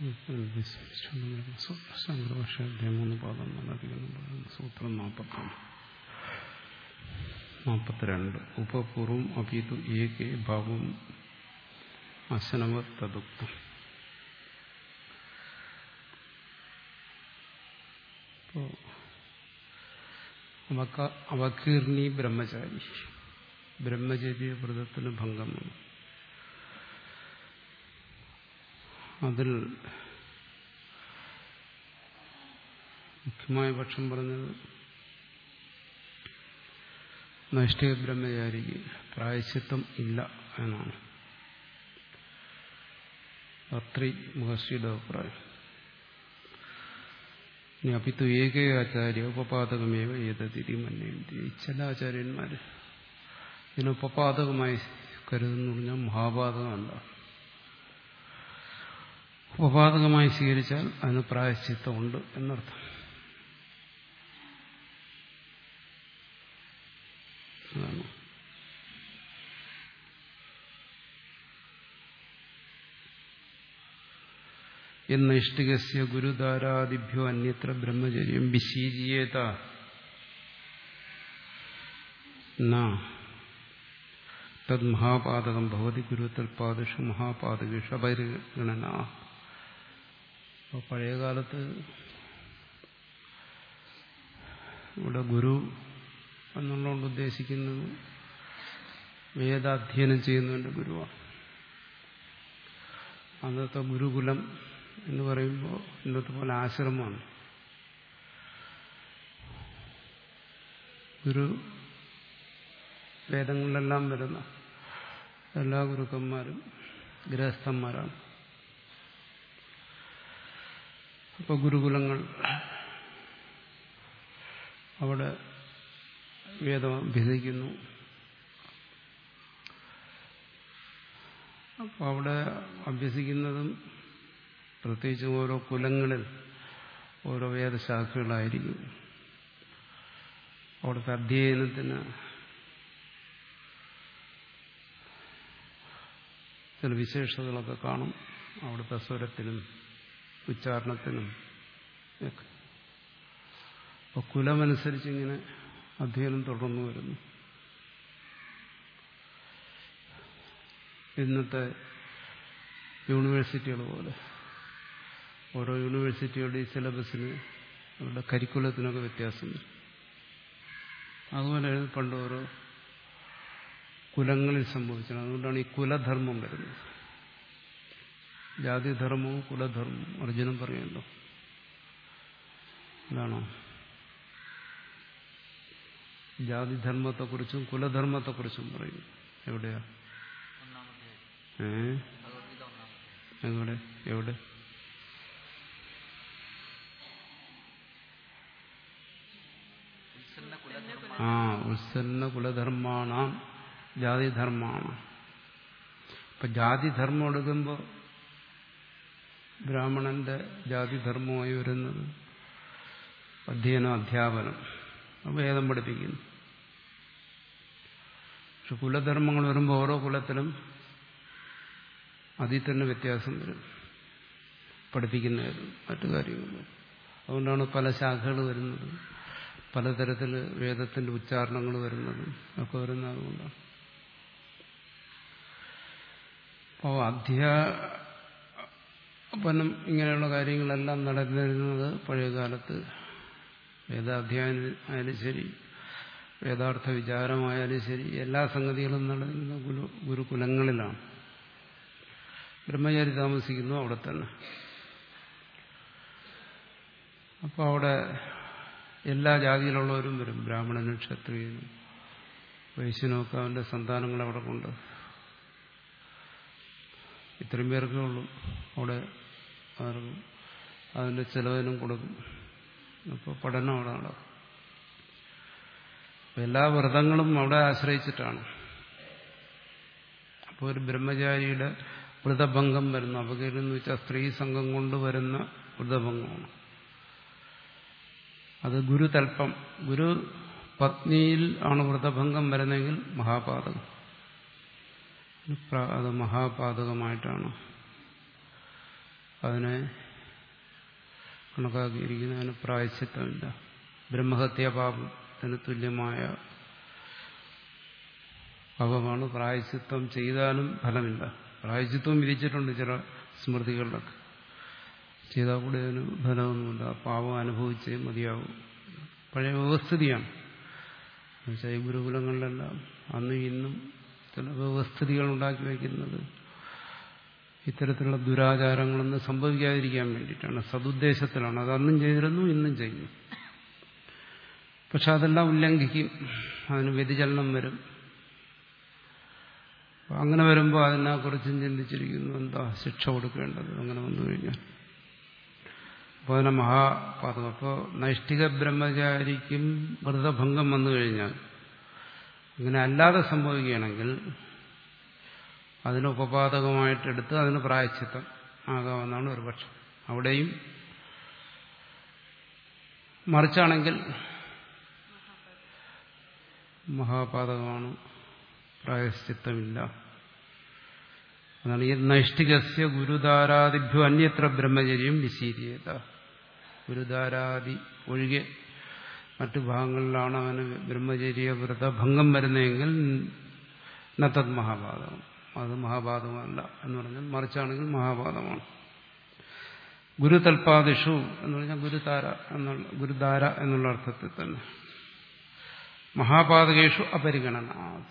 സംഘർഷ മൂന്ന് പാദം നടത്തിക്കുന്നു സൂത്രം നാൽപ്പത്തൊന്ന് നാൽപ്പത്തിരണ്ട് ഉപപൂർവം അപിതു ഏകേ ഭാവം അശനവ തദുക്തം അവകീർണി ബ്രഹ്മചാരി ബ്രഹ്മചര്യ വ്രതത്തിന് ഭംഗം വന്നു അതിൽ മുഖ്യമായ പക്ഷം പറഞ്ഞത് നൈഷ്ഠിക ബ്രഹ്മചാരിക്ക് പ്രായശ്ചിത്തം ഇല്ല എന്നാണ് അത്രി മഹർഷിയുടെ അഭിപ്രായം ഇനി അപ്പിത്തു ഏകേ ആചാര്യ ഉപപാതകമേവ ഏതതിരി മന്യന്തി ചില ആചാര്യന്മാർ ഇതിനെ ഉപപാതകമായി കരുതുന്നു പറഞ്ഞാൽ മഹാപാതകമല്ല ഉപപാതകമായി സ്വീകരിച്ചാൽ അതിന് പ്രായശ്ചിത്തമുണ്ട് എന്നർത്ഥം അതാണ് എന്നൈഷ്ടികസ്യ ഗുരുധാരാദിഭ്യോ അന്യത്ര ബ്രഹ്മചര്യം വിശീരിയേത തദ് മഹാപാതകം ഭവതി ഗുരുത്തൽപാദിഷു മഹാപാതകേഷു അപരിഗണന അപ്പോൾ പഴയകാലത്ത് ഇവിടെ ഗുരു എന്നുള്ളതുകൊണ്ട് ഉദ്ദേശിക്കുന്നത് വേദാധ്യയനം ചെയ്യുന്നതിൻ്റെ ഗുരുവാണ് അന്നത്തെ ഗുരുകുലം എന്ന് പറയുമ്പോൾ ഇന്നത്തെ പോലെ ആശ്രമമാണ് ഗുരു വേദങ്ങളിലെല്ലാം വരുന്ന എല്ലാ ഗുരുക്കന്മാരും ഗൃഹസ്ഥന്മാരാണ് അപ്പോൾ ഗുരുകുലങ്ങൾ അവിടെ വേദം അഭ്യസിക്കുന്നു അപ്പോൾ അവിടെ അഭ്യസിക്കുന്നതും പ്രത്യേകിച്ചും ഓരോ കുലങ്ങളിൽ ഓരോ വേദശാഖകളായിരിക്കും അവിടുത്തെ അധ്യയനത്തിന് ചില വിശേഷതകളൊക്കെ കാണും അവിടുത്തെ സ്വരത്തിനും ഉച്ചാരണത്തിനും ഒക്കെ അപ്പോൾ കുലമനുസരിച്ച് ഇങ്ങനെ അധ്യയനം തുടർന്നു വരുന്നു ഇന്നത്തെ യൂണിവേഴ്സിറ്റികൾ പോലെ ഓരോ യൂണിവേഴ്സിറ്റികളുടെ സിലബസിന് അവരുടെ കരിക്കുലത്തിനൊക്കെ വ്യത്യാസം വരും അതുപോലെ പണ്ട് ഓരോ കുലങ്ങളിൽ സംഭവിച്ചത് അതുകൊണ്ടാണ് ഈ കുലധർമ്മം വരുന്നത് ജാതിധർമ്മവും കുലധർമ്മവും അർജുനൻ പറയുമല്ലോ എന്താണോ ജാതിധർമ്മത്തെക്കുറിച്ചും കുലധർമ്മത്തെക്കുറിച്ചും പറയും എവിടെയാ ഏ എവിടെ എവിടെ ആ ഉത്സന്ന കുലധർമ്മാണാം ജാതിധർമ്മാണ് ഇപ്പൊ ജാതിധർമ്മം എടുക്കുമ്പോൾ ബ്രാഹ്മണന്റെ ജാതിധർമ്മമായി വരുന്നത് അധ്യയനം അധ്യാപനം വേദം പഠിപ്പിക്കുന്നു പക്ഷെ കുലധർമ്മങ്ങൾ വരുമ്പോൾ ഓരോ കുലത്തിലും അതിൽ തന്നെ വ്യത്യാസം വരും പഠിപ്പിക്കുന്നതിലും മറ്റു കാര്യങ്ങളും അതുകൊണ്ടാണ് പല ശാഖകൾ വരുന്നത് പലതരത്തിൽ വേദത്തിന്റെ ഉച്ചാരണങ്ങൾ വരുന്നതും ഒക്കെ വരുന്നത് അതുകൊണ്ടാണ് അപ്പോൾ അധ്യാപനം ഇങ്ങനെയുള്ള കാര്യങ്ങളെല്ലാം നടന്നിരുന്നത് പഴയകാലത്ത് വേദാധ്യായനം ആയാലും ശരി വേദാർത്ഥ വിചാരമായാലും ശരി എല്ലാ സംഗതികളും നടന്നിരുന്ന ഗുരു ഗുരുകുലങ്ങളിലാണ് ബ്രഹ്മചാരി താമസിക്കുന്നു അവിടെ തന്നെ അപ്പോൾ അവിടെ എല്ലാ ജാതിയിലുള്ളവരും വരും ബ്രാഹ്മണനും ക്ഷത്രിയനും വൈശ്യനുമൊക്കെ അവൻ്റെ സന്താനങ്ങൾ അവിടെ കൊണ്ട് ഇത്രയും പേർക്കേ ഉള്ളൂ അവിടെ ആർക്കും അതിൻ്റെ ചിലവിനും കൊടുക്കും അപ്പോൾ പഠനം അവിടെ നടക്കും എല്ലാ വ്രതങ്ങളും അവിടെ ആശ്രയിച്ചിട്ടാണ് അപ്പോൾ ഒരു ബ്രഹ്മചാരിയുടെ വ്രതഭംഗം വരുന്ന അപകീരം എന്ന് വെച്ചാൽ സ്ത്രീ സംഘം കൊണ്ട് വരുന്ന വ്രതഭംഗമാണ് അത് ഗുരുതൽപ്പം ഗുരു പത്നിയിൽ ആണ് വ്രതഭംഗം വരുന്നതെങ്കിൽ മഹാപാതകം അത് മഹാപാതകമായിട്ടാണ് അതിനെ കണക്കാക്കിയിരിക്കുന്നതിന് പ്രായശ്ചിത്തമില്ല ബ്രഹ്മഹത്യാപാപത്തിന് തുല്യമായ പാപമാണ് പ്രായശ്ചിത്തം ചെയ്താലും ഫലമില്ല പ്രായശ്ചിത്വം വിധിച്ചിട്ടുണ്ട് ചില സ്മൃതികളിലൊക്കെ ചെയ്താൽ കൂടി അതിന് ഫലമൊന്നുമില്ല പാപം അനുഭവിച്ചേ മതിയാവും പഴയ വ്യവസ്ഥിതിയാണ് എന്നുവെച്ചാൽ ഈ ഗുരുകുലങ്ങളിലെല്ലാം അന്നും ഇന്നും ചില വ്യവസ്ഥിതികൾ ഉണ്ടാക്കി വയ്ക്കുന്നത് ഇത്തരത്തിലുള്ള ദുരാചാരങ്ങളൊന്നും സംഭവിക്കാതിരിക്കാൻ വേണ്ടിയിട്ടാണ് സതുദ്ദേശത്തിലാണ് അത് അന്നും ചെയ്തിരുന്നു ഇന്നും ചെയ്യുന്നു പക്ഷെ അതെല്ലാം ഉല്ലംഘിക്കും അതിന് വ്യതിചലനം വരും അങ്ങനെ വരുമ്പോൾ അതിനെക്കുറിച്ചും ചിന്തിച്ചിരിക്കുന്നു എന്താ ശിക്ഷ കൊടുക്കേണ്ടത് അങ്ങനെ വന്നു കഴിഞ്ഞാൽ അപ്പോൾ അതിനെ മഹാപാതകം അപ്പോൾ നൈഷ്ഠിക ബ്രഹ്മചാരിക്കും വ്രതഭംഗം വന്നു കഴിഞ്ഞാൽ അങ്ങനെ അല്ലാതെ സംഭവിക്കുകയാണെങ്കിൽ അതിന് ഉപപാദകമായിട്ടെടുത്ത് അതിന് പ്രായച്ചിത്തം ആകാമെന്നാണ് ഒരു പക്ഷം അവിടെയും മറിച്ചാണെങ്കിൽ മഹാപാതകമാണ് പ്രായശ്ചിത്തമില്ല അതാണ് ഈ നൈഷ്ഠികസ്യ ഗുരുധാരാദിഭ്യോ അന്യത്ര ബ്രഹ്മചര്യം വിശീരിയത ഗുരുധാരാദി ഒഴികെ മറ്റു ഭാഗങ്ങളിലാണ് അവന് ബ്രഹ്മചര്യ വ്രതഭംഗം വരുന്നതെങ്കിൽ നത്തത് മഹാപാതകം അത് മഹാപാതകമല്ല എന്ന് പറഞ്ഞാൽ മറിച്ചാണെങ്കിൽ മഹാപാതമാണ് ഗുരുതൽപാദിഷു എന്ന് പറഞ്ഞാൽ ഗുരുതാര എന്നുള്ള ഗുരുധാര എന്നുള്ള അർത്ഥത്തിൽ തന്നെ മഹാപാതകേഷു അപരിഗണന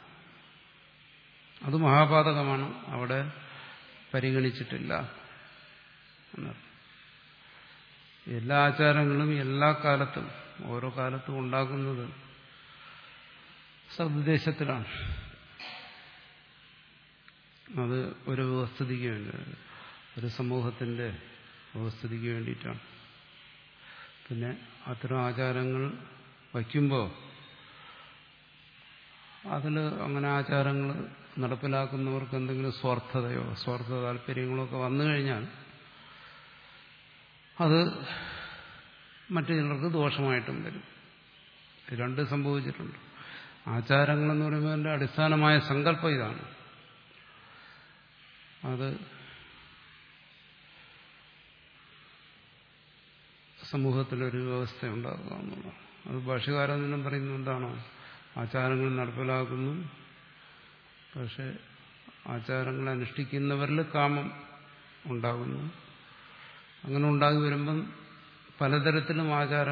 അത് മഹാപാതകമാണ് അവിടെ പരിഗണിച്ചിട്ടില്ല എന്നർത്ഥം എല്ലാ ആചാരങ്ങളും എല്ലാ കാലത്തും ഓരോ കാലത്തും ഉണ്ടാക്കുന്നത് സതുദ്ദേശത്തിലാണ് അത് ഒരു വ്യവസ്ഥിതിക്ക് വേണ്ടി ഒരു സമൂഹത്തിന്റെ വ്യവസ്ഥിതിക്ക് വേണ്ടിയിട്ടാണ് പിന്നെ അത്തരം ആചാരങ്ങൾ വയ്ക്കുമ്പോൾ അതിൽ അങ്ങനെ ആചാരങ്ങൾ നടപ്പിലാക്കുന്നവർക്ക് എന്തെങ്കിലും സ്വാർത്ഥതയോ സ്വാർത്ഥ താല്പര്യങ്ങളോ ഒക്കെ വന്നു കഴിഞ്ഞാൽ അത് മറ്റു ചിലർക്ക് ദോഷമായിട്ടും വരും രണ്ട് സംഭവിച്ചിട്ടുണ്ട് ആചാരങ്ങളെന്ന് പറയുമ്പോൾ അതിൻ്റെ അടിസ്ഥാനമായ സങ്കല്പം ഇതാണ് അത് സമൂഹത്തിലൊരു വ്യവസ്ഥ ഉണ്ടാക്കുക എന്നുള്ളത് അത് ഭാഷകാരെന്നെല്ലാം പറയുന്നത് എന്താണോ ആചാരങ്ങൾ നടപ്പിലാക്കുന്നു പക്ഷെ ആചാരങ്ങൾ അനുഷ്ഠിക്കുന്നവരിൽ കാമം ഉണ്ടാകുന്നു അങ്ങനെ ഉണ്ടാകി വരുമ്പം പലതരത്തിലും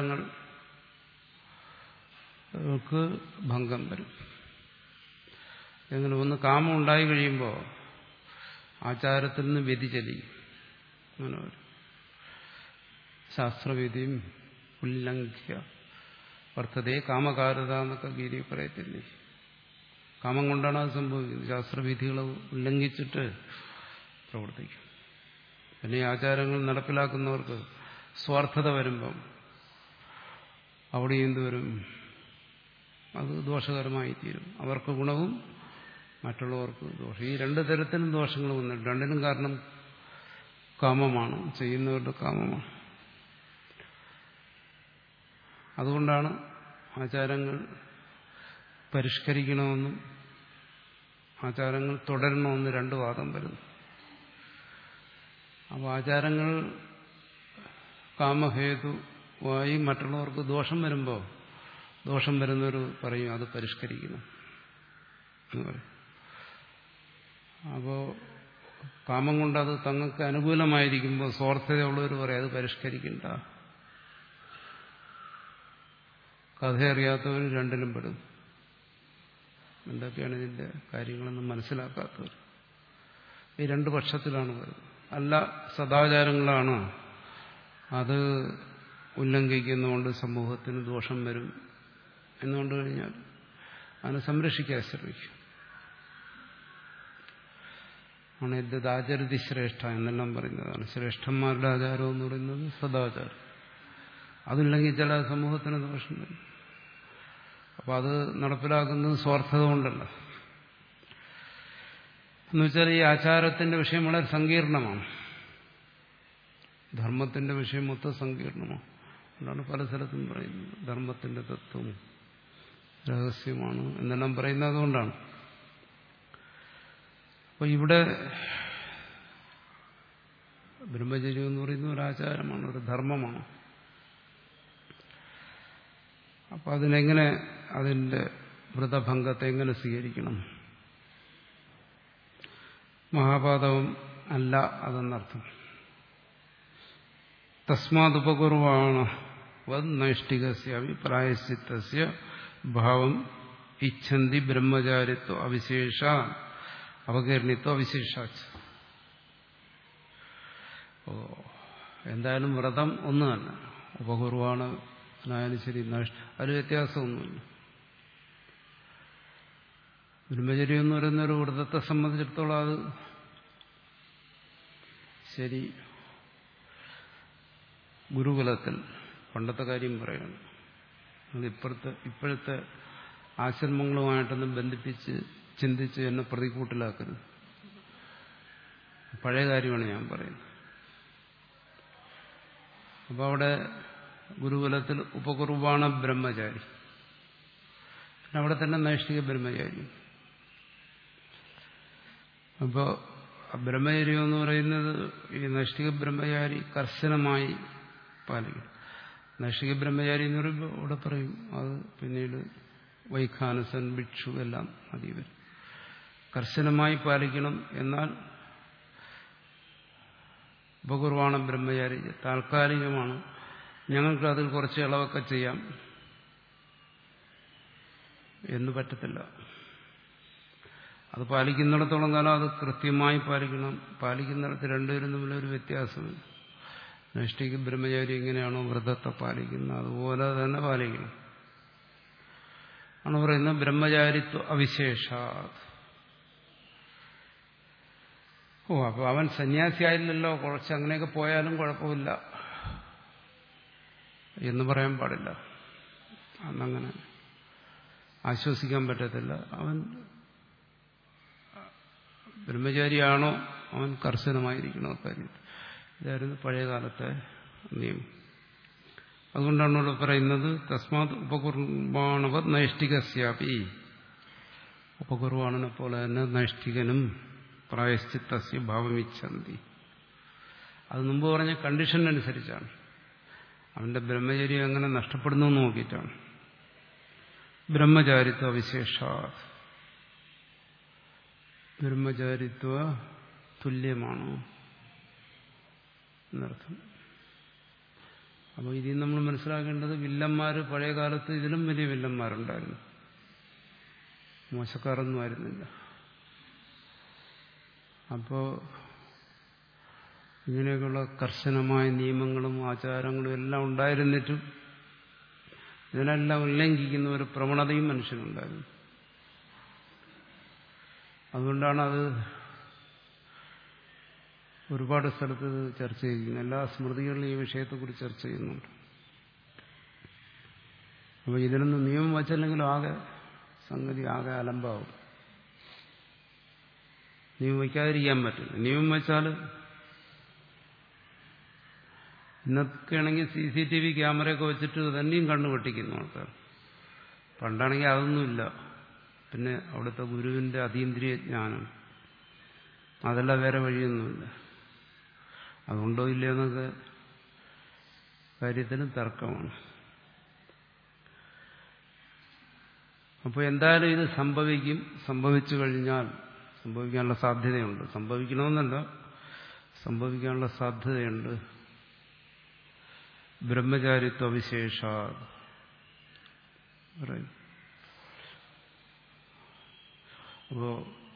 ആചാരങ്ങൾക്ക് ഭംഗം വരും എങ്ങനെ ഒന്ന് കാമം ഉണ്ടായി കഴിയുമ്പോൾ ആചാരത്തിൽ നിന്ന് വ്യതിചലിക്കും അങ്ങനെ വരും ശാസ്ത്രവിധിയും ഉല്ലംഘ്യ വർത്തതേ കാമകാരത എന്നൊക്കെ ഗീതി പറയത്തില്ലേ കാമം കൊണ്ടാണ് അത് സംഭവിക്കുന്നത് ശാസ്ത്രവിധികൾ ഉല്ലംഘിച്ചിട്ട് പ്രവർത്തിക്കും പിന്നെ ഈ ആചാരങ്ങൾ നടപ്പിലാക്കുന്നവർക്ക് സ്വാർത്ഥത വരുമ്പം അവിടെ എന്തുവരും അത് ദോഷകരമായി തീരും അവർക്ക് ഗുണവും മറ്റുള്ളവർക്ക് ദോഷം ഈ രണ്ട് തരത്തിലും ദോഷങ്ങൾ വന്നിട്ടുണ്ട് രണ്ടിനും കാരണം കാമമാണ് ചെയ്യുന്നവരുടെ കാമമാണ് അതുകൊണ്ടാണ് ആചാരങ്ങൾ പരിഷ്കരിക്കണമെന്നും ആചാരങ്ങൾ തുടരണമെന്ന് രണ്ട് വാദം വരുന്നു അപ്പോൾ ആചാരങ്ങൾ കാമഹേതുവായി മറ്റുള്ളവർക്ക് ദോഷം വരുമ്പോൾ ദോഷം വരുന്നവർ പറയും അത് പരിഷ്കരിക്കണം എന്ന് പറയും അപ്പോൾ കാമം കൊണ്ട് അത് തങ്ങൾക്ക് അനുകൂലമായിരിക്കുമ്പോൾ സ്വാർത്ഥതയുള്ളവർ പറയും അത് പരിഷ്കരിക്കണ്ട കഥ അറിയാത്തവർ രണ്ടിലും പെടും എന്തൊക്കെയാണ് ഇതിന്റെ കാര്യങ്ങളെന്ന് മനസ്സിലാക്കാത്തവർ ഈ രണ്ട് പക്ഷത്തിലാണ് വരുന്നത് അല്ല സദാചാരങ്ങളാണ് അത് ഉല്ലംഘിക്കുന്നതുകൊണ്ട് സമൂഹത്തിന് ദോഷം വരും എന്നുകൊണ്ട് കഴിഞ്ഞാൽ അതിനെ സംരക്ഷിക്കാൻ ശ്രമിക്കും ആണ് യദ്ദാചരതി ശ്രേഷ്ഠ എന്നെല്ലാം പറയുന്നതാണ് ശ്രേഷ്ഠന്മാരുടെ ആചാരം എന്ന് പറയുന്നത് സദാചാരം അതില്ലെങ്കിൽ ചില സമൂഹത്തിന് ദോഷം വരും അപ്പോൾ അത് നടപ്പിലാക്കുന്നത് സ്വാർത്ഥത കൊണ്ടല്ല എന്നുവെച്ചാൽ ഈ ആചാരത്തിന്റെ വിഷയം വളരെ സങ്കീർണമാണ് ധർമ്മത്തിന്റെ വിഷയം മൊത്തം സങ്കീർണമാണ് അതുകൊണ്ടാണ് പല സ്ഥലത്തും പറയുന്നത് ധർമ്മത്തിന്റെ തത്വം രഹസ്യമാണ് എന്നെല്ലാം പറയുന്നത് അതുകൊണ്ടാണ് അപ്പോൾ ഇവിടെ ബ്രഹ്മചര്യം എന്ന് പറയുന്ന ഒരു ആചാരമാണ് ഒരു ധർമ്മമാണ് അപ്പം അതിനെങ്ങനെ അതിൻ്റെ വ്രതഭംഗത്തെ എങ്ങനെ സ്വീകരിക്കണം മഹാപാതകം അല്ല അതെന്നർത്ഥം തസ്മാതുപകുർവാണ് വത് നൈഷ്ഠികസ്യ അഭിപ്രായശ്ചിത്തസ്യ ഭാവം ഇച്ഛന്തി ബ്രഹ്മചാരിത്വ അവിശേഷ അവകീർണിത്വ അവിശേഷാച്ച് ഓ എന്തായാലും വ്രതം ഒന്ന് തന്നെ ഉപകുർവാണ് ആയാലും ശരി അതിൽ വ്യത്യാസമൊന്നുമില്ല ബ്രഹ്മചര്യം എന്ന് പറയുന്ന ഒരു വ്രതത്തെ സംബന്ധിച്ചിടത്തോളം അത് ശരി ഗുരുകുലത്തിൽ പണ്ടത്തെ കാര്യം പറയണം അത് ഇപ്പോഴത്തെ ഇപ്പോഴത്തെ ആശ്രമങ്ങളുമായിട്ടൊന്നും ബന്ധിപ്പിച്ച് ചിന്തിച്ച് എന്നെ പ്രതികൂട്ടിലാക്കരുത് പഴയ കാര്യമാണ് ഞാൻ പറയുന്നത് അപ്പോൾ അവിടെ ഗുരുകുലത്തിൽ ഉപകുർബാണ ബ്രഹ്മചാരി പിന്നെ അവിടെ തന്നെ നൈഷ്ഠിക ബ്രഹ്മചാരി അപ്പോൾ ബ്രഹ്മചര്യം എന്ന് പറയുന്നത് ഈ നൈഷ്ഠിക ബ്രഹ്മചാരി കർശനമായി പാലിക്കും നൈഷ്ഠിക ബ്രഹ്മചാരി എന്ന് പറയുമ്പോൾ ഇവിടെ പറയും അത് പിന്നീട് വൈഖാനസൻ ഭിക്ഷു എല്ലാം മതി വരും കർശനമായി പാലിക്കണം എന്നാൽ ഉപകുർവാണ ബ്രഹ്മചാരി താൽക്കാലികമാണ് ഞങ്ങൾക്ക് അതിൽ കുറച്ച് ഇളവൊക്കെ ചെയ്യാം എന്ന് പറ്റത്തില്ല അത് പാലിക്കുന്നിടത്തോളം കാലം അത് കൃത്യമായി പാലിക്കണം പാലിക്കുന്നിടത്ത് രണ്ടുപേരും തമ്മിലൊരു വ്യത്യാസമില്ല നൈഷ്ഠിക ബ്രഹ്മചാരി എങ്ങനെയാണോ വ്രതത്തെ പാലിക്കുന്നത് അതുപോലെ തന്നെ പാലിക്കണം ആണ് പറയുന്നത് ബ്രഹ്മചാരിത്വ അവിശേഷ ഓ അപ്പോൾ അവൻ സന്യാസിയായില്ലല്ലോ കുറച്ച് അങ്ങനെയൊക്കെ പോയാലും കുഴപ്പമില്ല എന്ന് പറയാൻ പാടില്ല അന്നങ്ങനെ ആശ്വസിക്കാൻ പറ്റത്തില്ല അവൻ ബ്രഹ്മചാരിയാണോ അവൻ കർശനമായിരിക്കണം കാര്യം ഇതായിരുന്നു പഴയകാലത്തെ നിയമം അതുകൊണ്ടാണ് ഇവിടെ പറയുന്നത് തസ്മാത് ഉപകുർബാണവ നൈഷ്ഠികസ്യാപി ഉപകുർബാണനെ പോലെ തന്നെ നൈഷ്ഠികനും പ്രായശ്ചിത്തസ്യ ഭാവമിച്ഛന്തി അത് മുമ്പ് പറഞ്ഞ കണ്ടീഷൻ അനുസരിച്ചാണ് അവന്റെ ബ്രഹ്മചര്യം എങ്ങനെ നഷ്ടപ്പെടുന്നു എന്ന് നോക്കിയിട്ടാണ് ബ്രഹ്മചാരിത്വ വിശേഷ ബ്രഹ്മചാരിത്വ തുല്യമാണോ എന്നർത്ഥം അപ്പോൾ ഇതിൽ നമ്മൾ മനസ്സിലാക്കേണ്ടത് വില്ലന്മാർ പഴയ കാലത്ത് ഇതിലും വലിയ വില്ലന്മാരുണ്ടായിരുന്നു മോശക്കാരൊന്നും ആയിരുന്നില്ല അപ്പോൾ ഇങ്ങനെയൊക്കെയുള്ള കർശനമായ നിയമങ്ങളും ആചാരങ്ങളും എല്ലാം ഉണ്ടായിരുന്നിട്ടും ഇതിനെല്ലാം ഉല്ലംഘിക്കുന്ന ഒരു പ്രവണതയും മനുഷ്യനുണ്ടായിരുന്നു അതുകൊണ്ടാണ് അത് ഒരുപാട് സ്ഥലത്ത് ഇത് ചർച്ച ചെയ്യുന്നത് എല്ലാ സ്മൃതികളിലും ഈ വിഷയത്തെക്കുറിച്ച് ചർച്ച ചെയ്യുന്നുണ്ട് അപ്പോൾ ഇതിനൊന്നും നിയമം വച്ചില്ലെങ്കിലും ആകെ സംഗതി ആകെ അലമ്പാവും നിയമം വയ്ക്കാതിരിക്കാൻ പറ്റില്ല നിയമം വെച്ചാൽ ഇന്നൊക്കെയാണെങ്കിൽ സി സി ടി വി ക്യാമറയൊക്കെ വെച്ചിട്ട് തന്നെയും കണ്ണു വെട്ടിക്കുന്നു ആൾക്കാർ പണ്ടാണെങ്കിൽ അതൊന്നുമില്ല പിന്നെ അവിടുത്തെ ഗുരുവിന്റെ അതീന്ദ്രിയ ജ്ഞാനം അതല്ല വേറെ വഴിയൊന്നുമില്ല അതുണ്ടോ ഇല്ലയോ എന്നൊക്കെ കാര്യത്തിനും തർക്കമാണ് അപ്പോൾ എന്തായാലും ഇത് സംഭവിക്കും സംഭവിച്ചു കഴിഞ്ഞാൽ സംഭവിക്കാനുള്ള സാധ്യതയുണ്ട് സംഭവിക്കണമെന്നല്ല സംഭവിക്കാനുള്ള സാധ്യതയുണ്ട് ബ്രഹ്മചാരിത്വ വിശേഷ പറയും അപ്പോ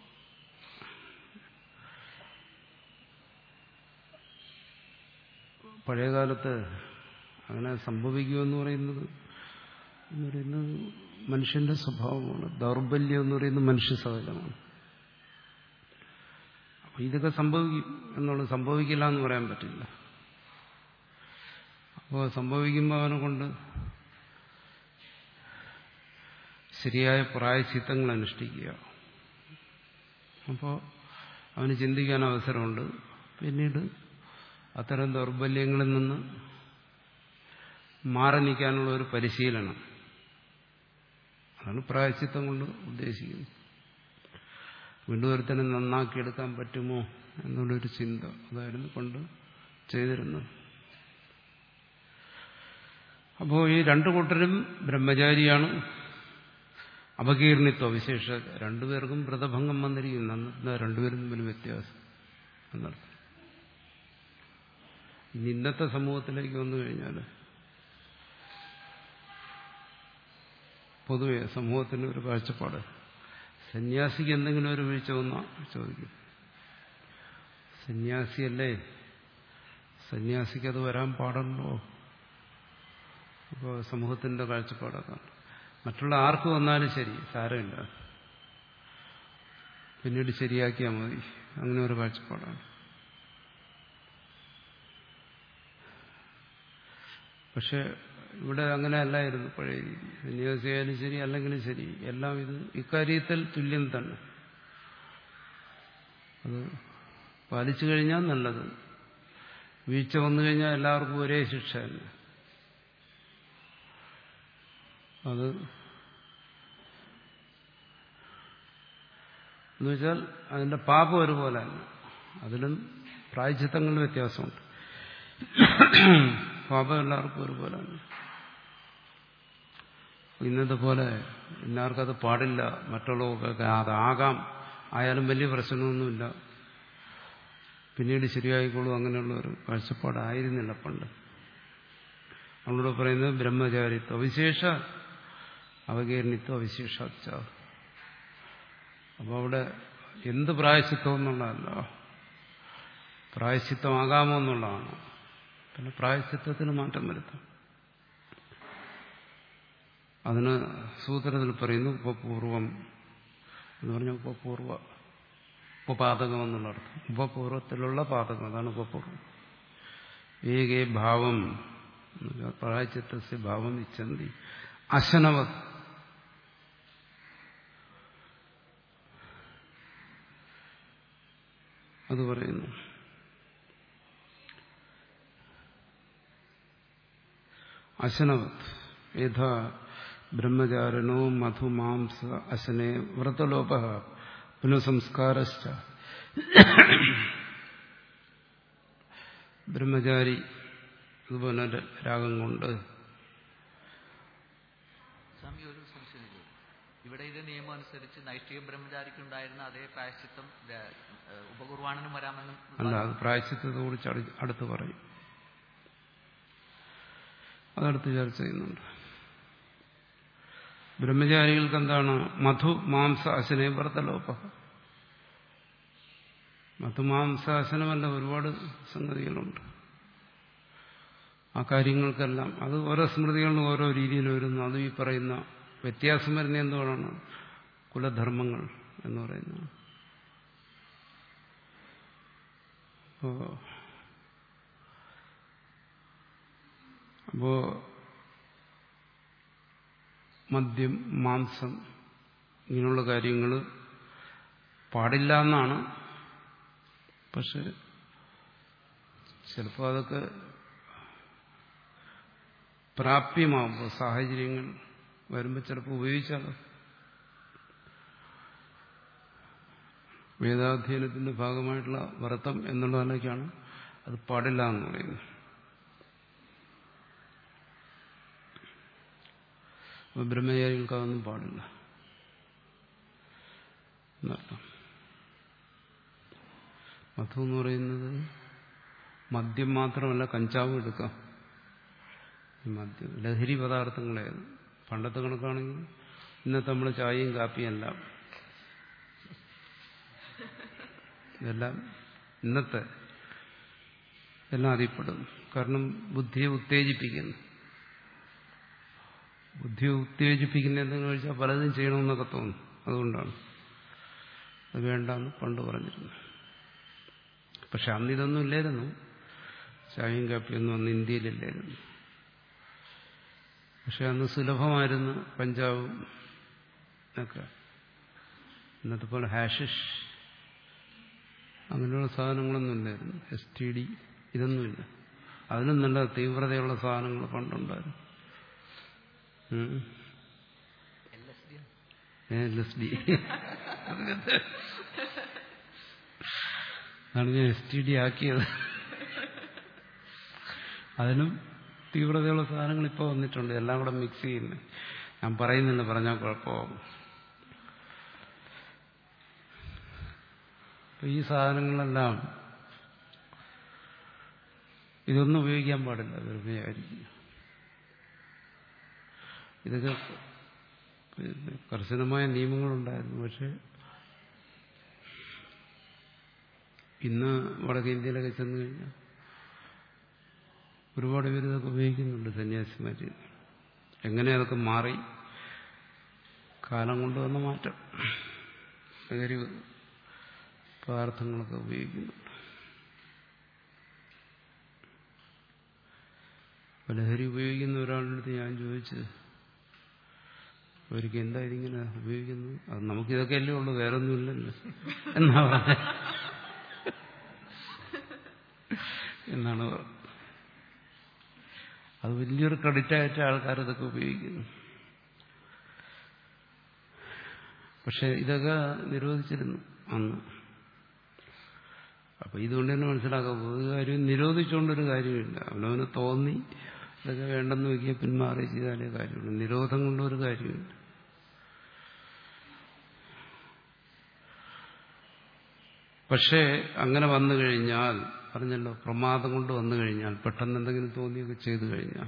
പഴയകാലത്ത് അങ്ങനെ സംഭവിക്കുമെന്ന് പറയുന്നത് എന്ന് പറയുന്നത് മനുഷ്യന്റെ സ്വഭാവമാണ് ദൗർബല്യം എന്ന് പറയുന്നത് മനുഷ്യ സഹജമാണ് അപ്പൊ ഇതൊക്കെ സംഭവിക്കും എന്നുള്ളത് സംഭവിക്കില്ല എന്ന് പറയാൻ പറ്റില്ല അപ്പോൾ സംഭവിക്കുമ്പോൾ അവനെ കൊണ്ട് ശരിയായ പ്രായച്ചിത്തങ്ങൾ അനുഷ്ഠിക്കുക അപ്പോൾ അവന് ചിന്തിക്കാൻ അവസരമുണ്ട് പിന്നീട് അത്തരം ദൗർബല്യങ്ങളിൽ നിന്ന് മാറി നിൽക്കാനുള്ള ഒരു പരിശീലനം അതാണ് പ്രായച്ചിത്തം കൊണ്ട് ഉദ്ദേശിക്കുന്നത് വീണ്ടും ഒരുത്തനെ നന്നാക്കിയെടുക്കാൻ പറ്റുമോ എന്നുള്ളൊരു ചിന്ത അതായിരുന്നു കൊണ്ട് ചെയ്തിരുന്നത് അപ്പോൾ ഈ രണ്ടു കൂട്ടരും ബ്രഹ്മചാരിയാണ് അപകീർണിത്വ വിശേഷ രണ്ടുപേർക്കും വ്രതഭംഗം വന്നിരിക്കുന്നു അന്ന് രണ്ടുപേരും തമ്മിൽ വ്യത്യാസം എന്നർത്ഥം ഇനി ഇന്നത്തെ സമൂഹത്തിലേക്ക് വന്നു കഴിഞ്ഞാൽ പൊതുവെ സമൂഹത്തിന് ഒരു കാഴ്ചപ്പാട് സന്യാസിക്ക് എന്തെങ്കിലും ഒരു വീഴ്ച വന്നാ ചോദിക്കും സന്യാസിയല്ലേ സന്യാസിക്ക് അത് വരാൻ പാടുണ്ടോ ഇപ്പോൾ സമൂഹത്തിന്റെ കാഴ്ചപ്പാടൊക്കെയാണ് മറ്റുള്ള ആർക്ക് വന്നാലും ശരി സാരമില്ല പിന്നീട് ശരിയാക്കിയാൽ മതി അങ്ങനെ ഒരു കാഴ്ചപ്പാടാണ് പക്ഷെ ഇവിടെ അങ്ങനെ അല്ലായിരുന്നു പഴയ രീതി സന്യാസിയായാലും ശരി അല്ലെങ്കിലും ശരി എല്ലാം ഇത് ഇക്കാര്യത്തിൽ തുല്യം തന്നെ അത് പാലിച്ചു കഴിഞ്ഞാൽ നല്ലത് വീഴ്ച വന്നു കഴിഞ്ഞാൽ എല്ലാവർക്കും ഒരേ ശിക്ഷ തന്നെ അത് എന്നുവെച്ചാൽ അതിന്റെ പാപം ഒരുപോലെ തന്നെ അതിലും പ്രായച്ചിത്തങ്ങളിൽ വ്യത്യാസമുണ്ട് പാപം എല്ലാവർക്കും ഒരുപോലെ തന്നെ ഇന്നത്തെ പോലെ ഇന്നാർക്കത് പാടില്ല മറ്റുള്ളവർക്കൊക്കെ അതാകാം ആയാലും വലിയ പ്രശ്നമൊന്നുമില്ല പിന്നീട് ശരിയായിക്കോളും അങ്ങനെയുള്ള ഒരു കാഴ്ചപ്പാടായിരുന്നില്ല പണ്ട് നമ്മളോട് പറയുന്നത് ബ്രഹ്മചാരിത്വ വിശേഷ അവകീർണിത്വ അവിശേഷാച്ച അപ്പോൾ അവിടെ എന്ത് പ്രായശിത്വം എന്നുള്ളതല്ല പ്രായശിത്വമാകാമോ എന്നുള്ളതാണ് പിന്നെ പ്രായശിത്വത്തിന് മാറ്റം വരുത്താം അതിന് സൂത്രത്തിൽ പറയുന്നു ഉപപൂർവം എന്ന് പറഞ്ഞാൽ ഉപപൂർവ ഉപപാതകം എന്നുള്ള അർത്ഥം ഉപപൂർവത്തിലുള്ള പാതകം അതാണ് ഉപപൂർവം ഏകേ ഭാവം പ്രായച്ചിത്തസ്യ ഭാവം ഇച്ഛന്തി അശനവത് അത് പറയുന്നു അശനവത് യഥാ ബ്രഹ്മചാരണോ മധുമാംസ അശനെ വ്രതലോപ പുനഃസംസ്കാരശ്ച ബ്രഹ്മചാരി അതുപോലെ രാഗം കൊണ്ട് സ്വാമി ഒരു സംശയം ചോദിച്ചു. ഇവിടെ ഇത് നിയമം അനുസരിച്ച് നൈഷ്ഠിക ബ്രഹ്മചാരിക്കുണ്ടായിരുന്ന അതേ പ്രായശ്ചിത്തം ര- ഏഹ് ഉപകുർവാണനും വരാമെന്നും അല്ല അത് പ്രായശ്ചിത്തത്തെ കുറിച്ച് അടി- അടുത്ത് പറയും അതടുത്ത് ചർച്ച ചെയ്യുന്നുണ്ട് ബ്രഹ്മചാരികൾക്ക് എന്താണ് മധു മാംസ അശനെ വ്രതലോപ മധുമാംസ അശനമല്ല ഒരുപാട് സംഗതികളുണ്ട് ആ കാര്യങ്ങൾക്കെല്ലാം അത് ഓരോ സ്മൃതികളിലും ഓരോ രീതിയിൽ വരുന്നു അത് ഈ പറയുന്ന വ്യത്യാസം വരുന്ന എന്തുകൊണ്ടാണ് കുലധർമ്മങ്ങൾ എന്ന് പറയുന്നത് അപ്പോ അപ്പോ മദ്യം മാംസം ഇങ്ങനെയുള്ള കാര്യങ്ങൾ പാടില്ല എന്നാണ് പക്ഷെ ചിലപ്പോൾ അതൊക്കെ പ്രാപ്യമാകുമ്പോൾ സാഹചര്യങ്ങൾ വരുമ്പോൾ ചിലപ്പോൾ ഉപയോഗിച്ചാലോ വേദാധ്യയനത്തിന്റെ ഭാഗമായിട്ടുള്ള വ്രതം എന്നുള്ളതിനൊക്കെയാണ് അത് പാടില്ല എന്ന് പറയുന്നത് അപ്പൊ ബ്രഹ്മചാരികൾക്ക് അതൊന്നും പാടില്ല എന്നർത്ഥം മധു എന്ന് പറയുന്നത് മദ്യം മാത്രമല്ല കഞ്ചാവും എടുക്കാം ഈ മദ്യം ലഹരി പദാർത്ഥങ്ങളെ പണ്ടത്തെ കണക്കാണെങ്കിൽ ഇന്നത്തെ നമ്മൾ ചായയും കാപ്പിയും എല്ലാം ഇതെല്ലാം ഇന്നത്തെ എല്ലാം അതിൽപ്പെടുന്നു കാരണം ബുദ്ധിയെ ഉത്തേജിപ്പിക്കുന്നു ബുദ്ധിയെ ഉത്തേജിപ്പിക്കുന്ന എന്തെങ്കിലും കഴിച്ചാൽ പലതും ചെയ്യണമെന്നൊക്കെ തോന്നും അതുകൊണ്ടാണ് അത് വേണ്ടെന്ന് പണ്ട് പറഞ്ഞിരുന്നു പക്ഷെ അന്ന് ഇതൊന്നും ഇല്ലായിരുന്നു ചായയും കാപ്പിയൊന്നും അന്ന് ഇന്ത്യയിലില്ലായിരുന്നു പക്ഷെ അന്ന് സുലഭമായിരുന്നു പഞ്ചാബും ഒക്കെ ഇന്നത്തെ പോലെ ഹാഷിഷ് അങ്ങനെയുള്ള സാധനങ്ങളൊന്നും ഇല്ലായിരുന്നു എസ് ടി ഡി ഇതൊന്നുമില്ല അതിനും നല്ല തീവ്രതയുള്ള സാധനങ്ങൾ പണ്ടുണ്ടായിരുന്നു ഉം. ഏ, എസ് ഡി അതാണ് ഞാൻ എസ് ടി ഡി ആക്കിയത് അതിനും തീവ്രതയുള്ള സാധനങ്ങൾ ഇപ്പോൾ വന്നിട്ടുണ്ട് എല്ലാം കൂടെ മിക്സ് ചെയ്യുന്നത് ഞാൻ പറയുന്നില്ല പറഞ്ഞാൽ കുഴപ്പമാകും അപ്പൊ ഈ സാധനങ്ങളെല്ലാം ഇതൊന്നും ഉപയോഗിക്കാൻ പാടില്ല വെറുതെ ആയിരിക്കും ഇതൊക്കെ പിന്നെ കർശനമായ നിയമങ്ങളുണ്ടായിരുന്നു പക്ഷെ ഇന്ന് വടക്കേ ഇന്ത്യയിലൊക്കെ ചെന്ന് കഴിഞ്ഞാൽ ഒരുപാട് പേര് ഇതൊക്കെ ഉപയോഗിക്കുന്നുണ്ട് സന്യാസിമാര് എങ്ങനെ അതൊക്കെ മാറി കാലം കൊണ്ടുവന്ന മാറ്റം ലഹരി പദാർത്ഥങ്ങളൊക്കെ ഉപയോഗിക്കുന്നുണ്ട് അപ്പൊ ലഹരി ഉപയോഗിക്കുന്ന ഒരാളുടെ അടുത്ത് ഞാൻ ചോദിച്ചു അവർക്ക് എന്താ ഇതിങ്ങനെ ഉപയോഗിക്കുന്നത് അത് നമുക്കിതൊക്കെ അല്ലേ ഉള്ളൂ വേറെ ഒന്നുമില്ലല്ലോ എന്നാ പറഞ്ഞത് എന്നാണ് പറഞ്ഞത് അത് വലിയൊരു ക്രെഡിറ്റായിട്ട് ആൾക്കാർ ഇതൊക്കെ ഉപയോഗിക്കുന്നു പക്ഷെ ഇതൊക്കെ നിരോധിച്ചിരുന്നു അന്ന് അപ്പൊ ഇതുകൊണ്ട് തന്നെ മനസ്സിലാക്കാം ഒരു കാര്യം നിരോധിച്ചുകൊണ്ടൊരു കാര്യമില്ല അവനവന് തോന്നി ഇതൊക്കെ വേണ്ടെന്ന് വയ്ക്കുക പിന്മാറി ചെയ്താലേ കാര്യമുള്ളൂ നിരോധം കൊണ്ടൊരു കാര്യമില്ല പക്ഷേ അങ്ങനെ വന്നു കഴിഞ്ഞാൽ പറഞ്ഞല്ലോ പ്രമാദം കൊണ്ട് വന്നു കഴിഞ്ഞാൽ പെട്ടെന്ന് എന്തെങ്കിലും തോന്നിയൊക്കെ ചെയ്തു കഴിഞ്ഞാൽ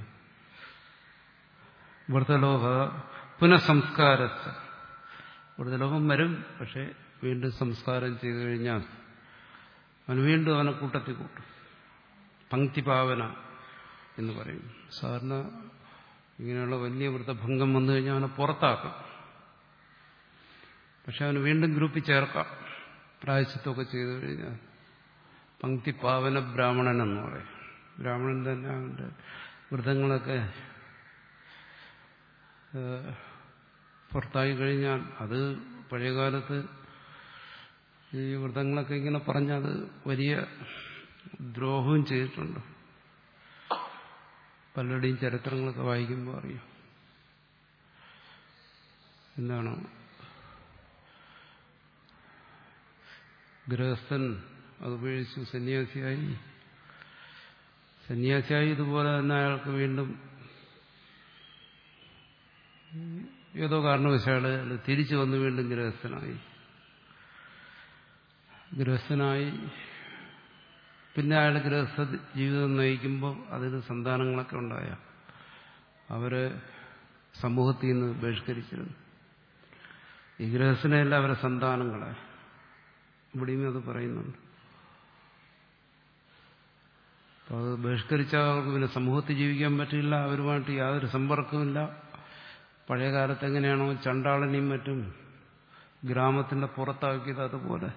വ്രതലോഭ പുനഃസംസ്കാരസ്ഥ വ്രതലോഭം വരും പക്ഷെ വീണ്ടും സംസ്കാരം ചെയ്തു കഴിഞ്ഞാൽ അവൻ വീണ്ടും അവനെ കൂട്ടത്തിൽ കൂട്ടും പങ്ക്തിപാവന എന്ന് പറയും സാധാരണ ഇങ്ങനെയുള്ള വലിയ വ്രതഭംഗം വന്നു കഴിഞ്ഞാൽ അവനെ പുറത്താക്കും പക്ഷെ അവന് വീണ്ടും ഗ്രൂപ്പിൽ ചേർക്കാം പ്രായശ്ചിത്വമൊക്കെ ചെയ്തു കഴിഞ്ഞാൽ പങ്ക്തിപാവന ബ്രാഹ്മണൻ എന്ന് പറയും ബ്രാഹ്മണൻ തന്നെ അവന്റെ വ്രതങ്ങളൊക്കെ പുറത്തായി കഴിഞ്ഞാൽ അത് പഴയകാലത്ത് ഈ വ്രതങ്ങളൊക്കെ ഇങ്ങനെ പറഞ്ഞത് വലിയ ദ്രോഹവും ചെയ്തിട്ടുണ്ട് പലരുടെയും ചരിത്രങ്ങളൊക്കെ വായിക്കുമ്പോൾ അറിയാം എന്താണ് ഗൃഹസ്ഥൻ അത് ഉപയോഗിച്ചു സന്യാസിയായി സന്യാസിയായി ഇതുപോലെ തന്നെ അയാൾക്ക് വീണ്ടും ഏതോ കാരണവശാല് തിരിച്ചു വന്ന് വീണ്ടും ഗൃഹസ്ഥനായി ഗൃഹസ്ഥനായി പിന്നെ അയാൾ ഗൃഹസ്ഥ ജീവിതം നയിക്കുമ്പോൾ അതിന് സന്താനങ്ങളൊക്കെ ഉണ്ടായ അവര് സമൂഹത്തിൽ നിന്ന് ബഹിഷ്കരിച്ചിരുന്നു ഈ ഗൃഹസ്ഥനെയല്ല അവരെ സന്താനങ്ങളെ ഇവിടെയും അത് പറയുന്നുണ്ട് അപ്പോൾ അത് ബഹിഷ്കരിച്ചാൽ അവർക്ക് പിന്നെ സമൂഹത്തിൽ ജീവിക്കാൻ പറ്റില്ല അവരുമായിട്ട് യാതൊരു സമ്പർക്കമില്ല പഴയ കാലത്ത് എങ്ങനെയാണോ ചണ്ടാളനെയും മറ്റും ഗ്രാമത്തിന്റെ പുറത്താക്കിയത് അതുപോലെ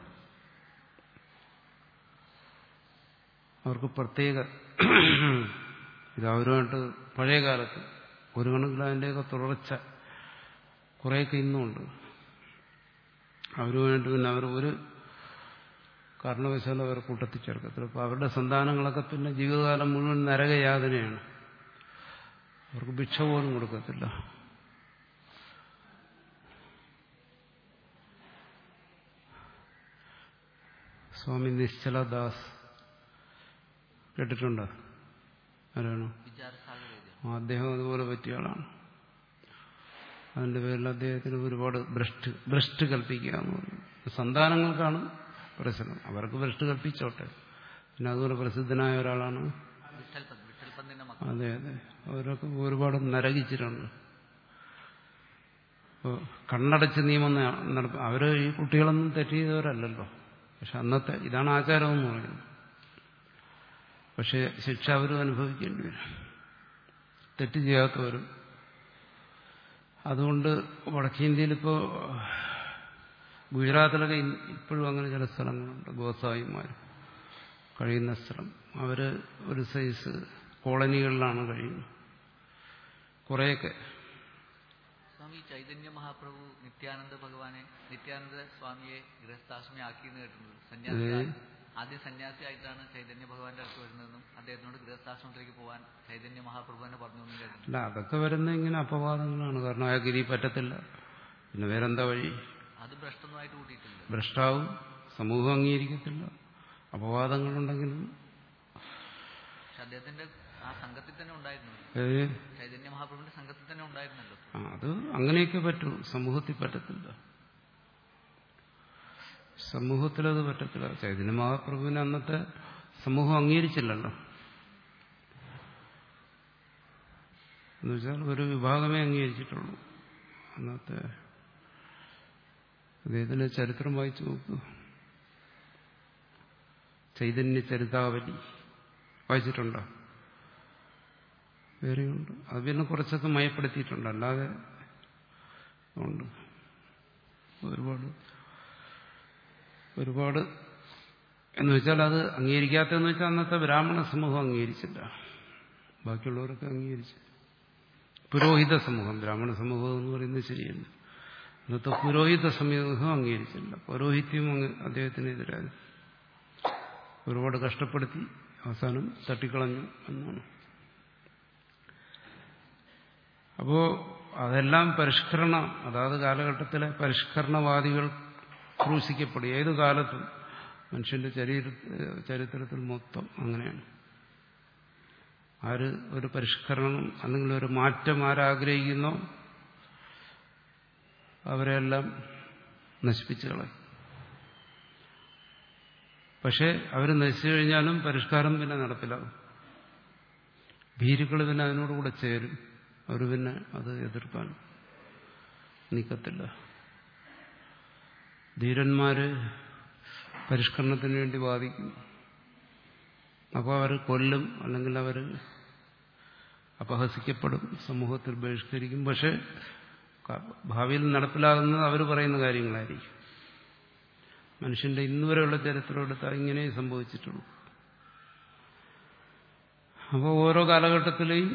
അവർക്ക് പ്രത്യേക ഇത് അവരുമായിട്ട് പഴയ കാലത്ത് ഒരു കണക്കിൽ അതിൻ്റെയൊക്കെ തുടർച്ച കുറേയൊക്കെ ഇന്നുമുണ്ട് അവരുമായിട്ട് പിന്നെ അവർ ഒരു കാരണവശാലും അവർ കൂട്ടത്തിൽ ചേർക്കത്തില്ല അപ്പോൾ അവരുടെ സന്താനങ്ങളൊക്കെ പിന്നെ ജീവിതകാലം മുഴുവൻ നരകയാതനയാണ് അവർക്ക് ഭിക്ഷ പോലും കൊടുക്കത്തില്ല സ്വാമി നിശ്ചലദാസ് കേട്ടിട്ടുണ്ടോ ആരാണോ വിചാരസാഗരേത് അദ്ദേഹം അതുപോലെ പറ്റിയ ആളാണ് അതിന്റെ പേരിൽ അദ്ദേഹത്തിന് ഒരുപാട് ഭ്രഷ്ട് ഭ്രഷ്ട് കൽപ്പിക്കുക എന്ന് പറയും സന്താനങ്ങൾക്കാണ് പ്രശ്നം അവർക്ക് ഭ്രഷ്ട് കൽപ്പിച്ചോട്ടെ പിന്നെ അതുപോലെ പ്രസിദ്ധനായ ഒരാളാണ് വിട്ടൽ പന്ത് വിട്ടൽ പന്തിന്റെ മക്കൾ അതെ അതെ അവരൊക്കെ ഒരുപാട് നരകിച്ചിട്ടുണ്ട് ഇപ്പോൾ കണ്ണടച്ച് നിയമം നട- അവര് ഈ കുട്ടികളൊന്നും തെറ്റ് ചെയ്തവരല്ലല്ലോ പക്ഷെ അന്നത്തെ ഇതാണ് ആചാരം എന്ന് പറയുന്നത് പക്ഷെ ശിക്ഷ അവരും അനുഭവിക്കേണ്ടി വരും തെറ്റ് ചെയ്യാത്തവരും അതുകൊണ്ട് വടക്കേന്ത്യയിലിപ്പോ ഗുജറാത്തിലൊക്കെ ഇ- ഇപ്പോഴും അങ്ങനെ ചില സ്ഥലങ്ങളുണ്ട് ഗോസായിമാർ കഴിയുന്ന സ്ഥലം അവര് ഒരു സൈസ് കോളനികളിലാണ് കഴിയുന്നത് കുറേയൊക്കെ സ്വാമി ചൈതന്യ മഹാപ്രഭു നിത്യാനന്ദ ഭഗവാനെ നിത്യാനന്ദ സ്വാമിയെ ഗൃഹസ്ഥാശ്രമി ആക്കിയെന്ന് കേട്ടിട്ടുണ്ട് സന്യാസി ആദ്യം സന്യാസിയായിട്ടാണ് ചൈതന്യ ഭഗവാന്റെ അടുത്ത് വരുന്നതെന്നും അദ്ദേഹത്തിനോട് ഗൃഹസ്ഥാശ്രമത്തിലേക്ക് പോകാൻ ചൈതന്യ മഹാപ്രഭു തന്നെ പറഞ്ഞു എന്നും കേട്ടിട്ടുണ്ട് അല്ല അതൊക്കെ വരുന്ന ഇങ്ങനെ അപവാദങ്ങളാണ് കാരണം അയാൾക്ക് ഇനി പറ്റത്തില്ല പിന്നെ വേറെന്താ വഴി അത് ഭ്രഷ്ടൊന്നുമായിട്ട് കൂട്ടിയിട്ടില്ല ഭ്രഷ്ടാവും സമൂഹം അംഗീകരിക്കത്തില്ല അപവാദങ്ങളുണ്ടെങ്കിലും പക്ഷെ അദ്ദേഹത്തിന്റെ ആ സംഘത്തിൽ തന്നെ ഉണ്ടായിരുന്നു ഏ ചൈതന്യ മഹാപ്രഭുവിന്റെ സംഘത്തിൽ തന്നെ ഉണ്ടായിരുന്നല്ലോ ആ, അത് അങ്ങനെയൊക്കെ പറ്റൂ സമൂഹത്തിൽ പറ്റത്തില്ല സമൂഹത്തിലത് പറ്റത്തില്ല ചൈതന്യ മഹാപ്രഭുവിനെ അന്നത്തെ സമൂഹം അംഗീകരിച്ചില്ലല്ലോ എന്നുവെച്ചാൽ ഒരു വിഭാഗമേ അംഗീകരിച്ചിട്ടുള്ളൂ അന്നത്തെ അദ്ദേഹത്തിന്റെ ചരിത്രം വായിച്ചു നോക്കൂ ചൈതന്യ ചരിതാവലി വായിച്ചിട്ടുണ്ടോ വേറെയുണ്ട് അത് പിന്നെ കുറച്ചൊക്കെ മയപ്പെടുത്തിയിട്ടുണ്ട് അല്ലാതെ ഉണ്ട് ഒരുപാട് ഒരുപാട് എന്ന് വെച്ചാൽ അത് അംഗീകരിക്കാത്തതെന്ന് വെച്ചാൽ അന്നത്തെ ബ്രാഹ്മണ സമൂഹം അംഗീകരിച്ചില്ല ബാക്കിയുള്ളവരൊക്കെ അംഗീകരിച്ചു പുരോഹിത സമൂഹം ബ്രാഹ്മണ സമൂഹം എന്ന് പറയുന്നത് ശരിയല്ല അന്നത്തെ പുരോഹിത സമൂഹം അംഗീകരിച്ചില്ല പൗരോഹിത്യം അങ്ങ് അദ്ദേഹത്തിനെതിരായി ഒരുപാട് കഷ്ടപ്പെടുത്തി അവസാനം തട്ടിക്കളഞ്ഞു എന്നാണ് അപ്പോ അതെല്ലാം പരിഷ്കരണ അതാത് കാലഘട്ടത്തിലെ പരിഷ്കരണവാദികൾ ക്രൂശിക്കപ്പെടും ഏത് കാലത്തും മനുഷ്യന്റെ ചരിത്ര ചരിത്രത്തിൽ മൊത്തം അങ്ങനെയാണ് ആര് ഒരു പരിഷ്കരണം അല്ലെങ്കിൽ ഒരു മാറ്റം ആരാഗ്രഹിക്കുന്നോ അവരെല്ലാം നശിപ്പിച്ചു കളയും പക്ഷെ അവർ നശിച്ചു കഴിഞ്ഞാലും പരിഷ്കാരം പിന്നെ നടപ്പിലാകും ഭീരുക്കൾ പിന്നെ അതിനോടുകൂടെ ചേരും അവർ പിന്നെ അത് എതിർക്കാൻ നിൽക്കത്തില്ല ധീരന്മാര് പരിഷ്കരണത്തിന് വേണ്ടി വാദിക്കും അപ്പോൾ അവർ കൊല്ലും അല്ലെങ്കിൽ അവർ അപഹസിക്കപ്പെടും സമൂഹത്തിൽ ബഹിഷ്കരിക്കും പക്ഷെ ഭാവിയിൽ നടപ്പിലാകുന്നത് അവർ പറയുന്ന കാര്യങ്ങളായിരിക്കും മനുഷ്യന്റെ ഇന്നുവരെയുള്ള ചരിത്രം എടുത്താൽ ഇങ്ങനെ സംഭവിച്ചിട്ടുള്ളൂ അപ്പോൾ ഓരോ കാലഘട്ടത്തിലെയും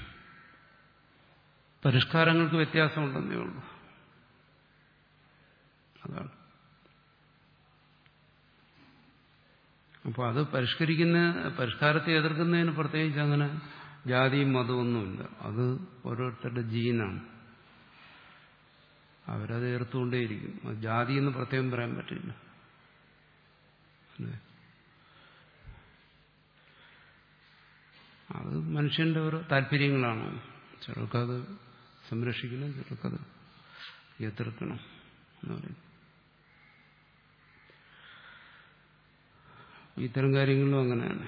പരിഷ്കാരങ്ങൾക്ക് വ്യത്യാസമുണ്ടെന്നേ ഉള്ളൂ അതാണ് അപ്പോൾ അത് പരിഷ്കരിക്കുന്ന പരിഷ്കാരത്തെ എതിർക്കുന്നതിന് പ്രത്യേകിച്ച് അങ്ങനെ ജാതിയും മതമൊന്നുമില്ല അത് ഓരോരുത്തരുടെ ജീനാണ് അവരത് എതിർത്തുകൊണ്ടേയിരിക്കും അത് ജാതി എന്ന് പ്രത്യേകം പറയാൻ പറ്റില്ല അല്ലേ അത് മനുഷ്യന്റെ ഓരോ താല്പര്യങ്ങളാണ് ചിലർക്കത് സംരക്ഷിക്കണം ചിലർക്കത് എതിർക്കണം എന്ന് പറയും ഇത്തരം കാര്യങ്ങളിലും അങ്ങനെയാണ്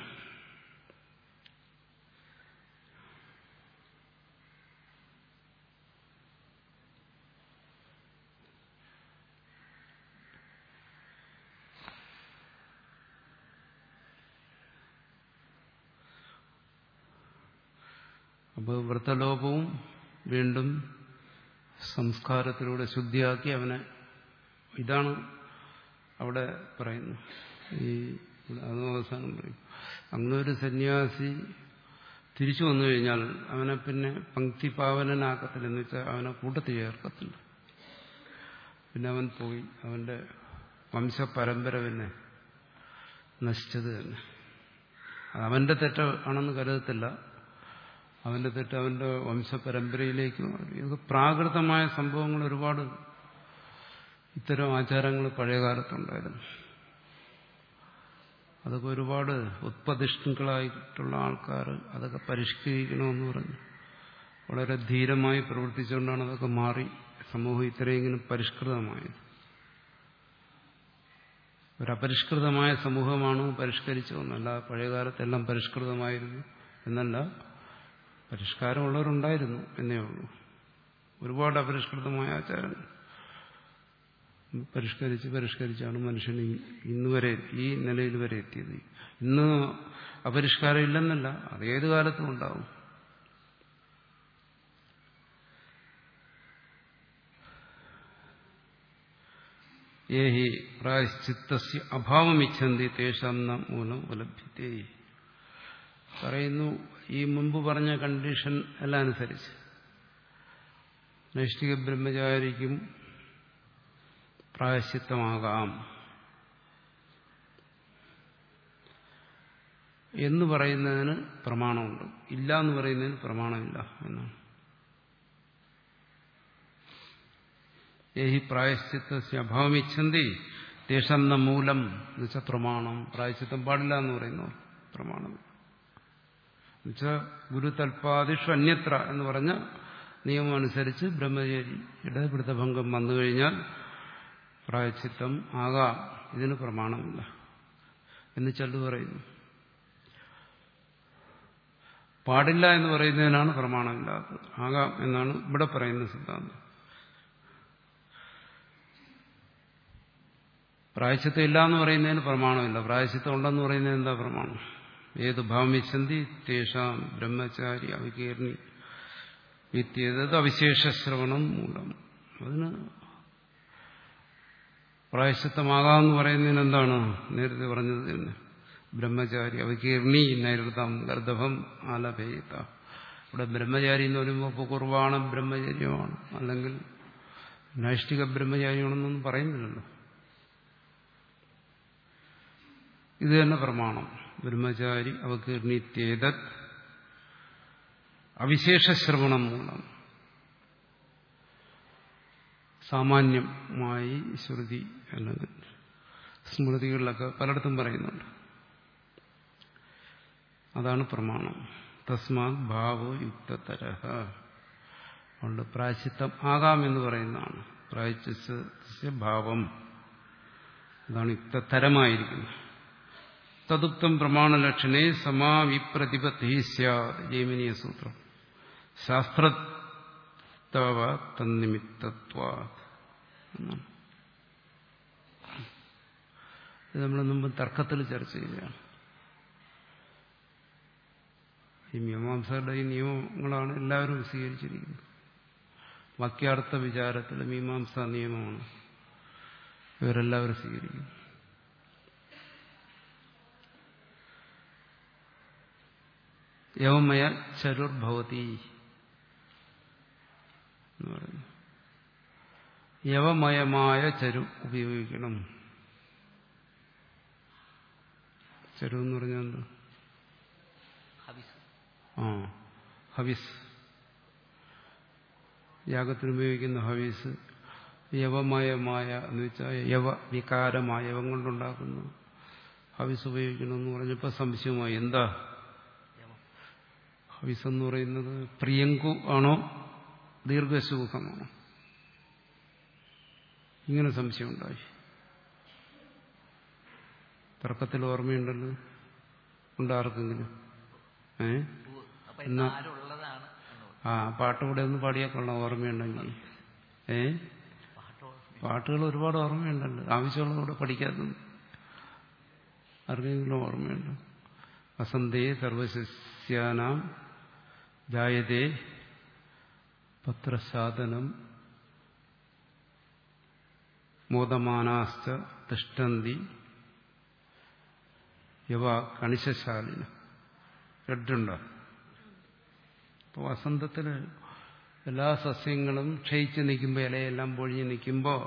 അപ്പോൾ വൃത്തലോപവും വീണ്ടും സംസ്കാരത്തിലൂടെ ശുദ്ധിയാക്കി അവനെ ഇതാണ് അവിടെ പറയുന്നു ഈ അതും അവസാനം പറയും അങ്ങനെ ഒരു സന്യാസി തിരിച്ചു വന്നു കഴിഞ്ഞാൽ അവനെ പിന്നെ പങ്ക്തിപാവനാക്കത്തില്ല എന്ന് വെച്ചാൽ അവനെ കൂട്ടത്തിൽ ചേർക്കത്തില്ല പിന്നെ അവൻ പോയി അവന്റെ വംശപരമ്പര പിന്നെ നശിച്ചത് തന്നെ അത് അവന്റെ തെറ്റ് ആണെന്ന് കരുതത്തില്ല അവന്റെ തെറ്റ് അവന്റെ വംശപരമ്പരയിലേക്ക് മാറി ഇതൊക്കെ പ്രാകൃതമായ സംഭവങ്ങൾ ഒരുപാട് ഇത്തരം ആചാരങ്ങൾ പഴയകാലത്തുണ്ടായിരുന്നു അതൊക്കെ ഒരുപാട് ഉത്പതിഷ്ണുക്കളായിട്ടുള്ള ആൾക്കാർ അതൊക്കെ പരിഷ്കരിക്കണമെന്ന് പറഞ്ഞു വളരെ ധീരമായി പ്രവർത്തിച്ചുകൊണ്ടാണ് അതൊക്കെ മാറി സമൂഹം ഇത്രയെങ്കിലും പരിഷ്കൃതമായത് ഒരപരിഷ്കൃതമായ സമൂഹമാണ് പരിഷ്കരിച്ചു എന്നല്ല പഴയകാലത്തെല്ലാം പരിഷ്കൃതമായിരുന്നു എന്നല്ല പരിഷ്കാരമുള്ളവരുണ്ടായിരുന്നു എന്നേ ഉള്ളൂ ഒരുപാട് അപരിഷ്കൃതമായ ആചാരങ്ങൾ പരിഷ്കരിച്ച് പരിഷ്കരിച്ചാണ് മനുഷ്യൻ ഇന്ന് വരെ ഈ നിലയിൽ വരെ എത്തിയത് ഇന്ന് അപരിഷ്കാരം ഇല്ലെന്നല്ല അത് ഏത് കാലത്തും ഉണ്ടാവും ഏഹി പ്രായശ്ചിത്തസ്യ അഭാവമിച്ഛന്തി തേഷാം മൂലം ഉപലഭ്യത്തെ പറയുന്നു ഈ മുമ്പ് പറഞ്ഞ കണ്ടീഷൻ എല്ലാം അനുസരിച്ച് നൈഷ്ഠിക ബ്രഹ്മചാരിക്കും പ്രായശ്ചിത്തമാകാം എന്ന് പറയുന്നതിന് പ്രമാണമുണ്ട് ഇല്ല എന്ന് പറയുന്നതിന് പ്രമാണമില്ല എന്നാണ് ഏഹി പ്രായശ്ചിത്തസ്യ അഭാവമിച്ഛന്തി തേഷന്ന മൂലം എന്നുവെച്ചാൽ പ്രമാണം പ്രായശ്ചിത്തം പാടില്ല എന്ന് പറയുന്നു പ്രമാണം എന്നുവെച്ചാൽ ഗുരുതൽപാദിഷു അന്യത്ര എന്ന് പറഞ്ഞ നിയമം അനുസരിച്ച് ബ്രഹ്മചാരിയുടെ വൃതഭംഗം വന്നു കഴിഞ്ഞാൽ പ്രായച്ചിത്തം ആകാം ഇതിന് പ്രമാണമില്ല എന്ന് ചല്ലു പറയുന്നു പാടില്ല എന്ന് പറയുന്നതിനാണ് പ്രമാണമില്ലാത്തത് ആകാം എന്നാണ് ഇവിടെ പറയുന്ന സിദ്ധാന്തം പ്രായച്ചിത്തം ഇല്ല എന്ന് പറയുന്നതിന് പ്രമാണമില്ല പ്രായച്ചിത്തം ഉണ്ടെന്ന് പറയുന്നതിന് എന്താ പ്രമാണം ഏത് ഭാമിച്ചന്തി തേഷാം ബ്രഹ്മചാരി അവികീർണി വിദ്യത് അവിശേഷ ശ്രവണം മൂലം അതിന് പ്രായശ്ചിത്തമാകാമെന്ന് പറയുന്നതിന് എന്താണ് നേരത്തെ പറഞ്ഞത് തന്നെ ബ്രഹ്മചാരി അവകീർണി നൈരുതം ഗർദഭം ആലഭേയത ഇവിടെ ബ്രഹ്മചാരി എന്ന് പറയുമ്പോൾ ഇപ്പോൾ കുർബാന ബ്രഹ്മചര്യമാണ് അല്ലെങ്കിൽ നൈഷ്ഠിക ബ്രഹ്മചാരിയാണെന്നൊന്നും പറയുന്നില്ലല്ലോ ഇത് തന്നെ പ്രമാണം ബ്രഹ്മചാരി അവകീർണിത്യേതത് അവിശേഷ ശ്രവണം മൂലം സാമാന്യമായി ശ്രുതി അല്ലെങ്കിൽ സ്മൃതികളിലൊക്കെ പലയിടത്തും പറയുന്നുണ്ട് അതാണ് പ്രമാണം തസ്മാത് ഭാവോ യുക്തതരഹ അതുകൊണ്ട് പ്രായച്ചിത്തം ആകാമെന്ന് പറയുന്നതാണ് പ്രായച്ചിത്ത ഭാവം അതാണ് യുക്തതരമായിരിക്കുന്നത് തദുക്തം പ്രമാണലക്ഷണേ സമാവിപ്രതിപത്തി സ്യാത് ജൈമിനീയ സൂത്രം ശാസ്ത്രത്തവ തന്നിമിത്തത്വ ഇത് നമ്മൾ മുമ്പ് തർക്കത്തിൽ ചർച്ച ചെയ്തതാണ് ഈ മീമാംസകളുടെ ഈ നിയമങ്ങളാണ് എല്ലാവരും സ്വീകരിച്ചിരിക്കുന്നത് വാക്യാർത്ഥ വിചാരത്തിൽ മീമാംസ നിയമമാണ് ഇവരെല്ലാവരും സ്വീകരിക്കുന്നു യവമയ ചരുർഭവതി എന്ന് പറയുന്നു യവമയമായ ചരു ഉപയോഗിക്കണം ചരു എന്ന് പറഞ്ഞാൽ എന്താ ഹവിസ് ആ ഹവിസ് യാഗത്തിന് ഉപയോഗിക്കുന്ന ഹവിസ് യവമയമായ എന്ന് വെച്ചാൽ യവ വികാരമായ യവം കൊണ്ടുണ്ടാക്കുന്നു ഹവിസ് ഉപയോഗിക്കണമെന്ന് പറഞ്ഞപ്പോൾ സംശയമായി എന്താ യമം ഹവിസ് എന്ന് പറയുന്നത് പ്രിയങ്കു ആണോ ദീർഘശൂഖമാണോ ഇങ്ങനെ സംശയമുണ്ടായി തർക്കത്തിൽ ഓർമ്മയുണ്ടല്ലോ ഉണ്ടാർക്കെങ്കിലും ഏ ഉവ്വ്. അപ്പൊ എന്നാ- ആരുള്ളതാണ് എന്ന് പറഞ്ഞു. ആ പാട്ടുകൂടെ ഒന്ന് പാടിയേക്കൊള്ളാം ഓർമ്മയുണ്ടെങ്കിൽ ഏ പാട്ടോ പാട്ടുകൾ ഒരുപാട് ഓർമ്മയുണ്ടല്ലോ ആവശ്യമുള്ളതോടെ പഠിക്കാത്തത് ആർക്കെങ്കിലും ഓർമ്മയുണ്ടോ വസന്തേ സർവശസ്യാനാം ജായതേ പത്രസാധനം മോദമാനാശ്ച തിഷ്ടന്തി യവ കണിശശാലിന കേട്ടിട്ടുണ്ടോ ഇപ്പോൾ വസന്തത്തിൽ എല്ലാ സസ്യങ്ങളും ക്ഷയിച്ച് നിൽക്കുമ്പോൾ ഇലയെല്ലാം പൊഴിഞ്ഞ് നിൽക്കുമ്പോൾ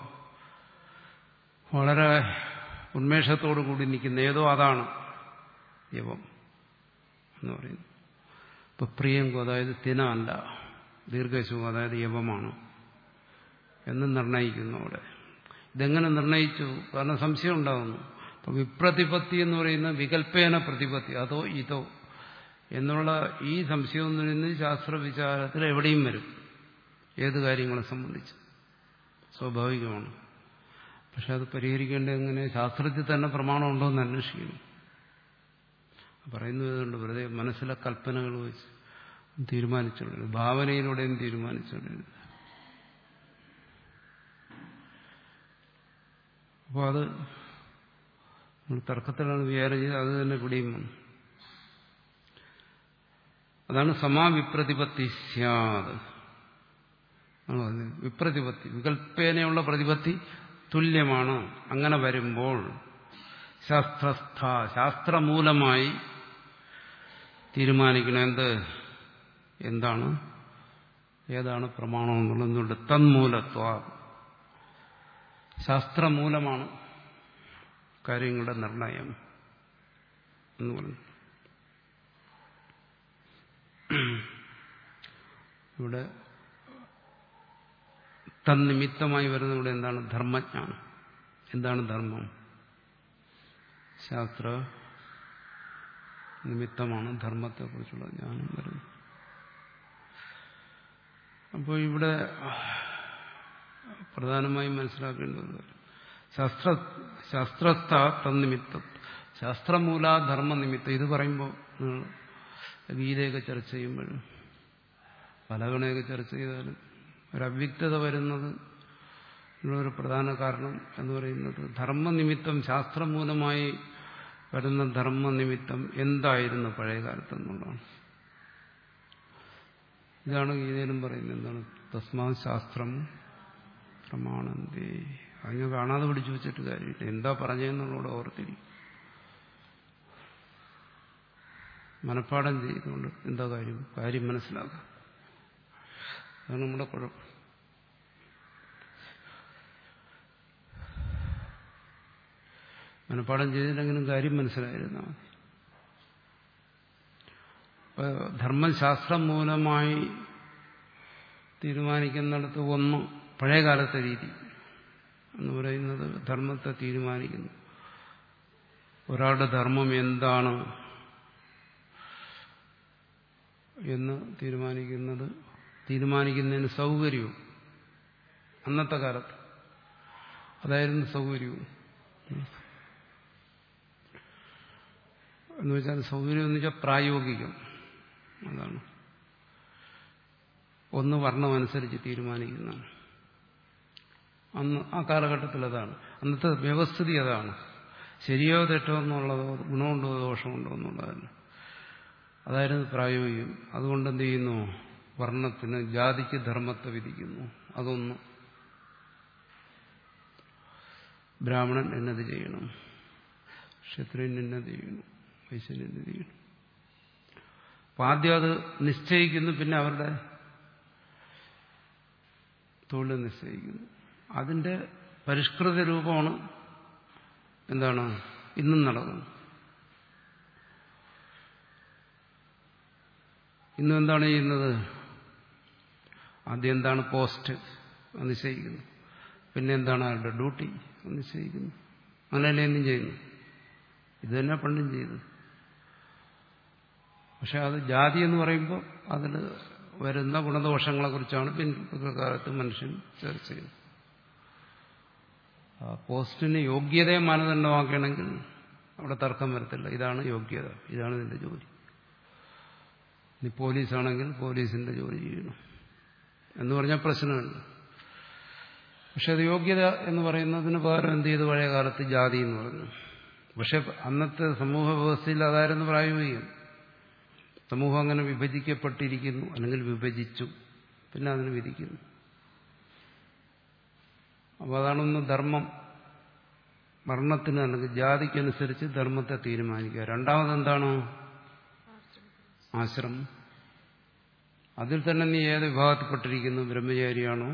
വളരെ ഉന്മേഷത്തോടു കൂടി നിൽക്കുന്ന ഏതോ അതാണ് യവം എന്ന് പറയുന്നു ഇപ്പൊ പ്രിയങ്കു അതായത് തിന അല്ല ദീർഘശു അതായത് യവമാണ് എന്ന് നിർണയിക്കുന്നു അവിടെ ഇതെങ്ങനെ നിർണയിച്ചു കാരണം സംശയം ഉണ്ടാകുന്നു അപ്പൊ വിപ്രതിപത്തി എന്ന് പറയുന്ന വികല്പേന പ്രതിപത്തി അതോ ഇതോ എന്നുള്ള ഈ സംശയം എന്ന് പറയുന്നത് ശാസ്ത്രവിചാരത്തിൽ എവിടെയും വരും ഏത് കാര്യങ്ങളെ സംബന്ധിച്ച് സ്വാഭാവികമാണ് പക്ഷെ അത് പരിഹരിക്കേണ്ടത് എങ്ങനെ ശാസ്ത്രത്തിൽ തന്നെ പ്രമാണമുണ്ടോ എന്ന് അന്വേഷിക്കുന്നു പറയുന്നതുകൊണ്ട് വെറുതെ മനസ്സിലെ കൽപ്പനകൾ വെച്ച് തീരുമാനിച്ചുകൊള്ളരുത് ഭാവനയിലൂടെയും തീരുമാനിച്ചുകൊള്ളരുത് അപ്പോൾ അത് നമ്മൾ തർക്കത്തിലാണ് വിചാരം ചെയ്ത് അത് തന്നെ പിടിയും വന്നു അതാണ് സമാവിപ്രതിപത്തി സ്യാത് ആണ് പറഞ്ഞത്. വിപ്രതിപത്തി വികല്പേനയുള്ള പ്രതിപത്തി തുല്യമാണ് അങ്ങനെ വരുമ്പോൾ ശാസ്ത്രസ്ഥ ശാസ്ത്രമൂലമായി തീരുമാനിക്കണം എന്ത് എന്താണ് ഏതാണ് പ്രമാണം എന്നുള്ളതുകൊണ്ട് തന്മൂലത്വ ശാസ്ത്രമൂലമാണ് കാര്യങ്ങളുടെ നിർണയം എന്ന് പറഞ്ഞു ഇവിടെ തന്നിമിത്തമായി വരുന്ന ഇവിടെ എന്താണ് ധർമ്മജ്ഞാനം എന്താണ് ധർമ്മം ശാസ്ത്ര നിമിത്തമാണ് ധർമ്മത്തെക്കുറിച്ചുള്ള ജ്ഞാനം വരുന്നത് അപ്പോൾ ഇവിടെ പ്രധാനമായും മനസ്സിലാക്കേണ്ടത് ശാസ്ത്ര ശാസ്ത്രസ്ഥ തന്നിമിത്തം ശാസ്ത്രമൂല ധർമ്മനിമിത്തം ഇത് പറയുമ്പോൾ നിങ്ങൾ ഗീതയൊക്കെ ചർച്ച ചെയ്യുമ്പോൾ പലകണയൊക്കെ ചർച്ച ചെയ്താലും ഒരു അവ്യക്തത വരുന്നത് ഒരു പ്രധാന കാരണം എന്ന് പറയുന്നത് ധർമ്മനിമിത്തം ശാസ്ത്രമൂലമായി വരുന്ന ധർമ്മനിമിത്തം എന്തായിരുന്നു പഴയ കാലത്ത് എന്നുള്ളതാണ് ഇതാണ് ഗീതയിലും പറയുന്നത് എന്താണ് തസ്മാ ശാസ്ത്രം പ്രമാണന്തേ അതിനെ കാണാതെ പിടിച്ചു വെച്ചിട്ട് കാര്യമില്ല എന്താ പറഞ്ഞതെന്നുള്ളത് ഓർത്തിരിക്കും മനഃപ്പാഠം ചെയ്തുകൊണ്ട് എന്താ കാര്യം കാര്യം മനസ്സിലാക്കാം അതാണ് നമ്മുടെ കുഴപ്പം മനഃപ്പാഠം ചെയ്തില്ലെങ്കിലും കാര്യം മനസ്സിലായിരുന്നാൽ മതി ധർമ്മശാസ്ത്രം മൂലമായി തീരുമാനിക്കുന്നിടത്ത് ഒന്ന് പഴയകാലത്തെ രീതി എന്ന് പറയുന്നത് ധർമ്മത്തെ തീരുമാനിക്കുന്നു ഒരാളുടെ ധർമ്മം എന്താണ് എന്ന് തീരുമാനിക്കുന്നത് തീരുമാനിക്കുന്നതിന് സൗകര്യവും അന്നത്തെ കാലത്ത് അതായിരുന്നു സൗകര്യവും എന്ന് വെച്ചാൽ സൗകര്യം എന്ന് വെച്ചാൽ പ്രായോഗികം അതാണ് ഒന്ന് വർണ്ണമനുസരിച്ച് തീരുമാനിക്കുന്നതാണ് അന്ന് ആ കാലഘട്ടത്തിൽ അതാണ് അന്നത്തെ വ്യവസ്ഥിതി അതാണ് ശരിയോ തെറ്റോ എന്നുള്ളതോ ഗുണമുണ്ടോ ദോഷമുണ്ടോ എന്നുള്ളതല്ല അതായിരുന്നു പ്രായോഗികം അതുകൊണ്ട് എന്ത് ചെയ്യുന്നു വർണ്ണത്തിന് ജാതിക്ക് ധർമ്മത്തെ വിധിക്കുന്നു അതൊന്ന് ബ്രാഹ്മണൻ എന്നത് ചെയ്യണം ക്ഷത്രിയൻ എന്നത് ചെയ്യണം വൈശ്യൻ എന്നത് ചെയ്യണം അപ്പൊ ആദ്യം അത് നിശ്ചയിക്കുന്നു പിന്നെ അവരുടെ തൊഴിൽ നിശ്ചയിക്കുന്നു അതിന്റെ പരിഷ്കൃത രൂപമാണ് എന്താണ് ഇന്നും നടക്കുന്നത് ഇന്നും എന്താണ് ചെയ്യുന്നത് ആദ്യം എന്താണ് പോസ്റ്റ് നിശ്ചയിക്കുന്നു പിന്നെ എന്താണ് അവരുടെ ഡ്യൂട്ടി നിശ്ചയിക്കുന്നു അങ്ങനെയല്ലേ എന്നും ചെയ്യുന്നു ഇത് തന്നെ പണ്ടും ചെയ്തു പക്ഷെ അത് ജാതി എന്ന് പറയുമ്പോൾ അതിൽ വരുന്ന ഗുണദോഷങ്ങളെക്കുറിച്ചാണ് പിൻകാലത്ത് മനുഷ്യൻ ചർച്ച ചെയ്യുന്നത് ആ പോസ്റ്റിന് യോഗ്യതയെ മാനദണ്ഡമാക്കണമെങ്കിൽ അവിടെ തർക്കം വരത്തില്ല ഇതാണ് യോഗ്യത ഇതാണ് നിന്റെ ജോലി നീ പോലീസാണെങ്കിൽ പോലീസിന്റെ ജോലി ചെയ്യണം എന്ന് പറഞ്ഞാൽ പ്രശ്നമില്ല പക്ഷെ അത് യോഗ്യത എന്ന് പറയുന്നതിന് പകരം എന്ത് ചെയ്തു പഴയ കാലത്ത് ജാതി എന്ന് പറഞ്ഞു പക്ഷെ അന്നത്തെ സമൂഹ വ്യവസ്ഥയിൽ അതായിരുന്നു പ്രായോഗികം സമൂഹം അങ്ങനെ വിഭജിക്കപ്പെട്ടിരിക്കുന്നു അല്ലെങ്കിൽ വിഭജിച്ചു പിന്നെ അതിന് വിധിക്കുന്നു അപ്പോൾ അതാണൊന്ന് ധർമ്മം വർണ്ണത്തിന് അല്ലെങ്കിൽ ജാതിക്കനുസരിച്ച് ധർമ്മത്തെ തീരുമാനിക്കുക രണ്ടാമതെന്താണ് ആശ്രമം അതിൽ തന്നെ നീ ഏത് വിഭാഗത്തിൽപ്പെട്ടിരിക്കുന്നു ബ്രഹ്മചാരിയാണോ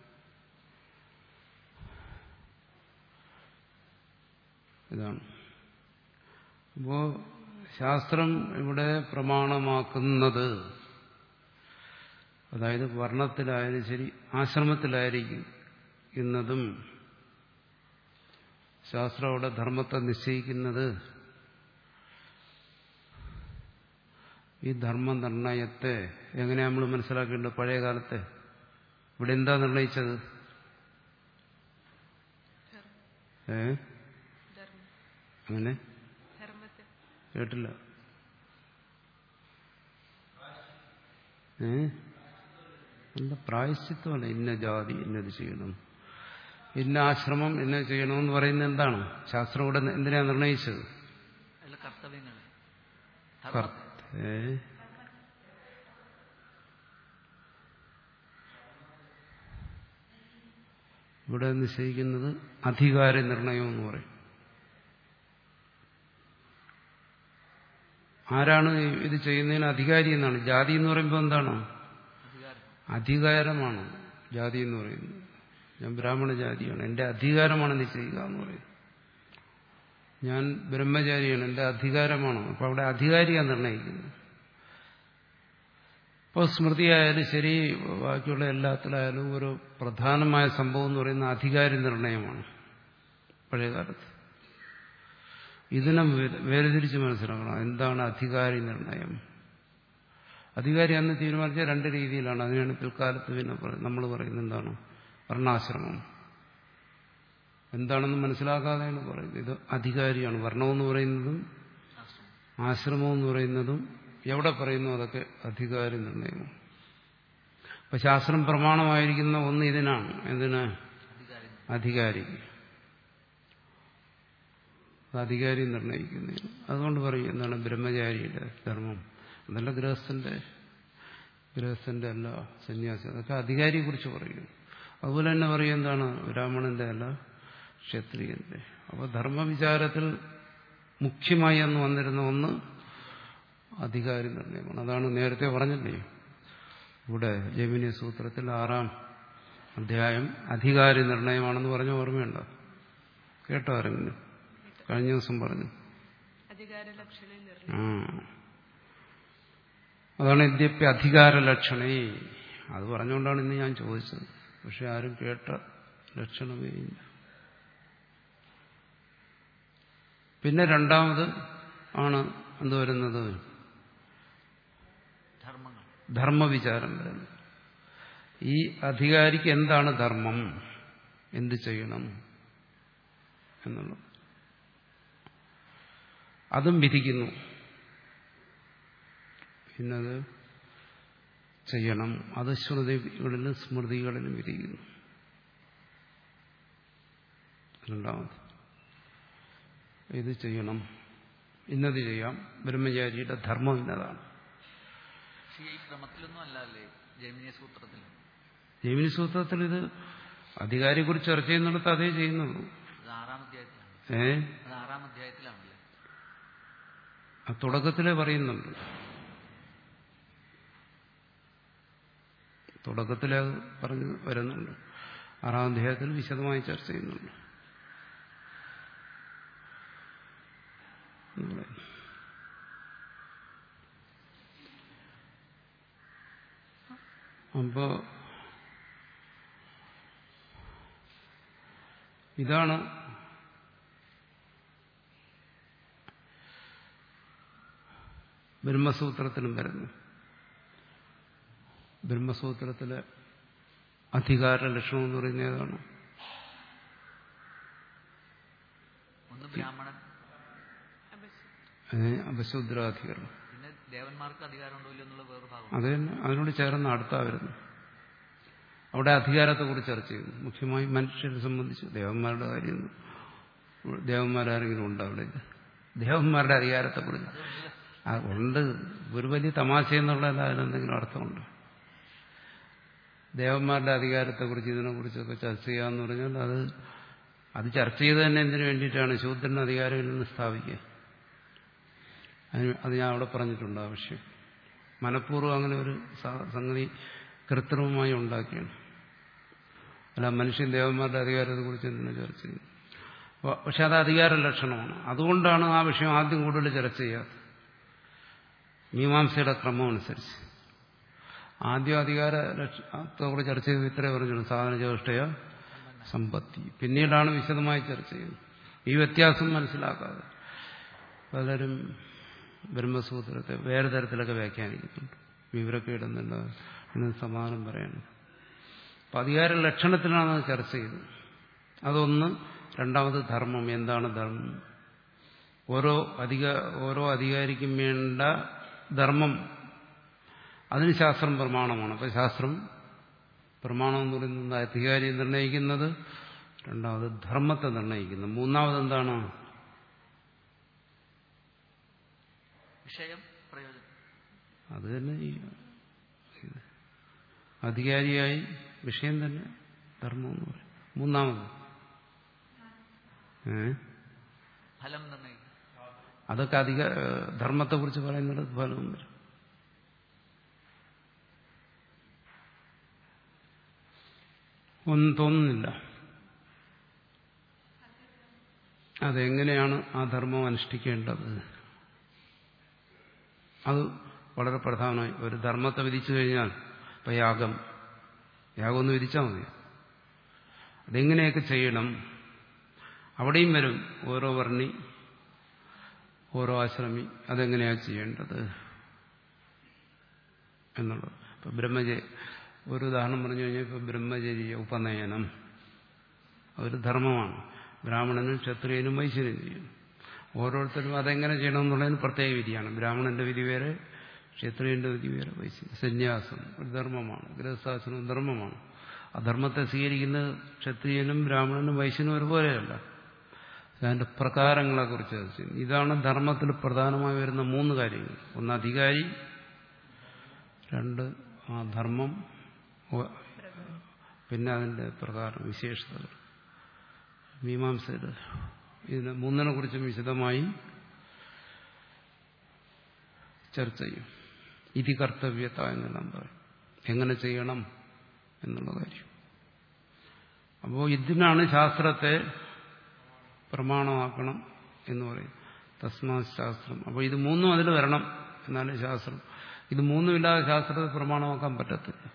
ഇതാണ് അപ്പോ ശാസ്ത്രം ഇവിടെ പ്രമാണമാക്കുന്നത് അതായത് വർണ്ണത്തിലായാലും ശരി ആശ്രമത്തിലായിരിക്കും എന്നതും ശാസ്ത്രം അവിടെ ധർമ്മത്തെ നിശ്ചയിക്കുന്നത് ഈ ധർമ്മനിർണയത്തെ എങ്ങനെയാ നമ്മൾ മനസ്സിലാക്കേണ്ടത് പഴയ കാലത്തെ ഇവിടെ എന്താ നിർണയിച്ചത് ഏ അങ്ങനെ കേട്ടില്ല ഏ അല്ല പ്രായശ്ചിത്വമല്ല ഇന്ന ജാതി ഇന്നത് ചെയ്യണം ഇന്ന ആശ്രമം ഇന്ന ചെയ്യണമെന്ന് പറയുന്നത് എന്താണ് ശാസ്ത്രം ഇവിടെ എന്തിനാ നിർണയിച്ചത് അല്ല കർത്തവ്യങ്ങൾ കർത്ത- ഏ? ഇവിടെ നിശ്ചയിക്കുന്നത് അധികാര നിർണയം എന്ന് പറയും ആരാണ് ഇത് ചെയ്യുന്നതിന് അധികാരി എന്നാണ് ജാതി എന്ന് പറയുമ്പോൾ എന്താണ് അധികാരം അധികാരമാണ് ജാതി എന്ന് പറയുന്നത് ഞാൻ ബ്രാഹ്മണ ജാതിയാണ് എന്റെ അധികാരമാണ് നീ ചെയ്യുക എന്ന് പറയുന്നത് ഞാൻ ബ്രഹ്മചാരിയാണ് എന്റെ അധികാരമാണ് അപ്പൊ അവിടെ അധികാരിയാണ് നിർണയിക്കുന്നത് ഇപ്പോൾ സ്മൃതിയായാലും ശരി ബാക്കിയുള്ള എല്ലാത്തിലായാലും ഒരു പ്രധാനമായ സംഭവം എന്ന് പറയുന്ന അധികാരി നിർണയമാണ് പഴയകാലത്ത് ഇതിനെ വേ- വേർതിരിച്ച് മനസ്സിലാക്കണം എന്താണ് അധികാരി നിർണയം അധികാരി അന്ന് തീരുമാനിച്ച രണ്ട് രീതിയിലാണ് അതിനാണ് പിൽക്കാലത്ത് പിന്നെ നമ്മൾ പറയുന്നത് എന്താണ് വർണ്ണാശ്രമം എന്താണെന്ന് മനസ്സിലാക്കാതെയാണ് പറയുന്നത് ഇത് അധികാരിയാണ് വർണ്ണമെന്ന് പറയുന്നതും ആശ്രമം ആശ്രമം എന്ന് പറയുന്നതും എവിടെ പറയുന്നു അതൊക്കെ അധികാരി നിർണയമാണ് അപ്പൊ ശാസ്ത്രം പ്രമാണമായിരിക്കുന്ന ഒന്ന് ഇതിനാണ് എന്തിന് അധികാരി അധികാരി അത് അധികാരി നിർണയിക്കുന്നതിന് അതുകൊണ്ട് പറയും എന്താണ് ബ്രഹ്മചാരിയുടെ ധർമ്മം അതല്ല ഗൃഹസ്ഥന്റെ ഗൃഹസ്ഥന്റെ അല്ല സന്യാസി അതൊക്കെ അധികാരിയെ കുറിച്ച് പറയുന്നു അതുപോലെ തന്നെ പറയും എന്താണ് ബ്രാഹ്മണന്റെ അല്ല ക്ഷത്രിയന്റെ അപ്പോൾ ധർമ്മവിചാരത്തിൽ മുഖ്യമായി അന്ന് വന്നിരുന്ന ഒന്ന് അധികാരി നിർണയമാണ് അതാണ് നേരത്തെ പറഞ്ഞില്ലേ ഇവിടെ ജമിനി സൂത്രത്തിൽ ആറാം അധ്യായം അധികാരി നിർണയമാണെന്ന് പറഞ്ഞ ഓർമ്മയുണ്ടോ കേട്ടോ ആരെങ്കിലും കഴിഞ്ഞ ദിവസം പറഞ്ഞു അധികാര ലക്ഷണ നിർണയം ആ അതാണ് യദ്യപ്യ അധികാര ലക്ഷണേ അത് പറഞ്ഞുകൊണ്ടാണ് ഇന്ന് ഞാൻ ചോദിച്ചത് പക്ഷെ ആരും കേട്ട ലക്ഷണമേ ഇല്ല പിന്നെ രണ്ടാമത് ആണ് എന്ത് വരുന്നത് ധർമ്മങ്ങൾ ധർമ്മവിചാരം വരുന്നത് ഈ അധികാരിക്ക് എന്താണ് ധർമ്മം എന്ത് ചെയ്യണം എന്നുള്ളത് അതും വിധിക്കുന്നു പിന്നത് ചെയ്യണം അത് ശ്രുതികളിലും സ്മൃതികളിലും വിധിക്കുന്നു രണ്ടാമത് ഇത് ചെയ്യണം ഇന്നത് ചെയ്യാം ബ്രഹ്മചാരിയുടെ ധർമ്മം ഇന്നതാണ് പക്ഷേ ഈ ക്രമത്തിലൊന്നും അല്ല അല്ലേ ജൈമിനിയ സൂത്രത്തിൽ ജൈമിനി സൂത്രത്തിൽ ഇത് അധികാരിയെക്കുറിച്ച് ചർച്ച ചെയ്യുന്നിടത്ത് അതേ ചെയ്യുന്നുള്ളൂ അത് ആറാം അധ്യായത്തിലാണ് ഏ അത് ആറാം അധ്യായത്തിലാണല്ലേ ആ തുടക്കത്തിലേ പറയുന്നുണ്ട് തുടക്കത്തിലേ അത് പറഞ്ഞു വരുന്നുണ്ട് ആറാം അധ്യായത്തിൽ വിശദമായി ചർച്ച ചെയ്യുന്നുണ്ട് എന്ന് പറയുന്നു. അപ്പോ ഇതാണ് ബ്രഹ്മസൂത്രത്തിലും വരുന്നു ബ്രഹ്മസൂത്രത്തിലെ അധികാര ലക്ഷണം എന്ന് പറയുന്നത് ഏതാണ് ഒന്ന് ബ്രാഹ്മണൻ അപശ്യ ഏ, അപശൂദ്രാധികരണം പിന്നെ ദേവന്മാർക്ക് അധികാരമുണ്ടോ ഇല്ലയോ എന്നുള്ള വേറൊരു ഭാഗം അത് തന്നെ അതിനോട് ചേർന്ന് അടുത്താ വരുന്നു അവിടെ അധികാരത്തെക്കുറിച്ച് ചർച്ച ചെയ്യുന്നു മുഖ്യമായി മനുഷ്യരെ സംബന്ധിച്ച് ദേവന്മാരുടെ കാര്യം ദേവന്മാരാരെങ്കിലും ഉണ്ടോ അവിടെ ദേവന്മാരുടെ അധികാരത്തെക്കുറിച്ച് ആ, ഉണ്ട് ഒരു വലിയ തമാശ എന്നുള്ളതല്ല അതിനെന്തെങ്കിലും അർത്ഥമുണ്ട് ദേവന്മാരുടെ അധികാരത്തെക്കുറിച്ച് ഇതിനെക്കുറിച്ചൊക്കെ ചർച്ച ചെയ്യാന്ന് പറഞ്ഞാൽ അത് അത് ചർച്ച ചെയ്ത് തന്നെ എന്തിനു വേണ്ടിയിട്ടാണ് ശൂദ്രന് അധികാരമില്ലെന്ന് സ്ഥാപിക്കുക അതിന് അത് ഞാൻ അവിടെ പറഞ്ഞിട്ടുണ്ട് ആവശ്യം മനഃപൂർവ്വം അങ്ങനെ ഒരു സ- സംഗതി കൃത്രിമമായി ഉണ്ടാക്കിയാണ് അല്ല മനുഷ്യൻ ദേവന്മാരുടെ അധികാരത്തെക്കുറിച്ച് എന്തിനാ ചർച്ച ചെയ്യുന്നത് അപ്പൊ- പക്ഷെ അത് അധികാര ലക്ഷണമാണ് അതുകൊണ്ടാണ് ആ വിഷയം ആദ്യം കൂടുതൽ ചർച്ച ചെയ്യാത്തത് മീമാംസയുടെ ക്രമം അനുസരിച്ച് ആദ്യം അധികാര ലക്ഷണത്തോടെ ചർച്ച ചെയ്ത് ഇത്രേ പറഞ്ഞുള്ളൂ സാധന ചേഷ്ടയ സമ്പത്തി പിന്നീടാണ് വിശദമായി ചർച്ച ചെയ്യുന്നത് ഈ വ്യത്യാസം മനസ്സിലാക്കാതെ പലരും ബ്രഹ്മസൂത്രത്തെ വേറെ തരത്തിലൊക്കെ വ്യാഖ്യാനിക്കുന്നുണ്ട് വിവരക്കേടുന്നുണ്ട് എന്ന് സമാനം പറയണം അപ്പം അധികാര ലക്ഷണത്തിലാണ് അത് ചർച്ച ചെയ്തത് അതൊന്ന് രണ്ടാമത് ധർമ്മം എന്താണ് ധർമ്മം ഓരോ അധിക ഓരോ അധികാരിക്കും വേണ്ട ധർമ്മം അതിന് ശാസ്ത്രം പ്രമാണമാണ് അപ്പം ശാസ്ത്രം പ്രമാണം എന്ന് പറയുന്നത് അധികാരി നിർണ്ണയിക്കുന്നത് രണ്ടാമത് ധർമ്മത്തെ നിർണ്ണയിക്കുന്നു മൂന്നാമത് എന്താണ് വിഷയം പ്രയോജനം അത് തന്നെ ഈ ഇത്. അധികാരിയായി വിഷയം തന്നെ ധർമ്മം എന്ന് പറയും മൂന്നാമത് ഏ ഫലം നിർണ്ണയിക്കും അതൊക്കെ അധിക ധർമ്മത്തെക്കുറിച്ച് പറയുന്നത് ഫലവും വരും ഒന്നും തോന്നുന്നില്ല അതെങ്ങനെയാണ് ആ ധർമ്മം അനുഷ്ഠിക്കേണ്ടത് അത് വളരെ പ്രധാനമായി ഒരു ധർമ്മത്തെ വിധിച്ചു കഴിഞ്ഞാൽ ഇപ്പൊ യാഗം യാഗം ഒന്ന് വിധിച്ചാൽ മതി അതെങ്ങനെയൊക്കെ ചെയ്യണം അവിടെയും വരും ഓരോ വർണ്ണി ഓരോ ആശ്രമി അതെങ്ങനെയാ ചെയ്യേണ്ടത് എന്നുള്ളത് ഇപ്പൊ ബ്രഹ്മചര്യ ഒരു ഉദാഹരണം പറഞ്ഞു കഴിഞ്ഞാൽ ഇപ്പൊ ബ്രഹ്മചര്യ ഉപനയനം അതൊരു ധർമ്മമാണ് ബ്രാഹ്മണനും ക്ഷത്രിയനും വൈശ്യനും ചെയ്യും ഓരോരുത്തരും അതെങ്ങനെ ചെയ്യണമെന്നുള്ളതിന് പ്രത്യേക വിധിയാണ് ബ്രാഹ്മണന്റെ വിധി വേറെ ക്ഷത്രിയന്റെ വിധി വേറെ വൈശ്യ സന്യാസം ഒരു ധർമ്മമാണ് ഗൃഹസ്ഥാശ്രമം ധർമ്മമാണ് ആ ധർമ്മത്തെ സ്വീകരിക്കുന്നത് ക്ഷത്രിയനും ബ്രാഹ്മണനും വൈശ്യനും ഒരുപോലെയല്ല അതിന്റെ പ്രകാരങ്ങളെ കുറിച്ച് ഇതാണ് ധർമ്മത്തിൽ പ്രധാനമായി വരുന്ന മൂന്ന് കാര്യങ്ങൾ ഒന്ന് അധികാരി രണ്ട് ആ ധർമ്മം ഒ- പിന്നെ അതിന്റെ പ്രകാരം വിശേഷതകൾ മീമാംസയിൽ ഇതിനെ മൂന്നിനെ കുറിച്ചും വിശദമായി ചർച്ച ചെയ്യും ഇതി കർത്തവ്യത എന്നെല്ലാം പറയും എങ്ങനെ ചെയ്യണം എന്നുള്ള കാര്യം അപ്പോൾ ഇതിനാണ് ശാസ്ത്രത്തെ പ്രമാണമാക്കണം എന്ന് പറയും തസ്മാ ശാസ്ത്രം അപ്പോൾ ഇത് മൂന്നും അതിൽ വരണം എന്നാലേ ശാസ്ത്രം ഇത് മൂന്നുമില്ലാതെ ശാസ്ത്രത്തെ പ്രമാണമാക്കാൻ പറ്റത്തില്ല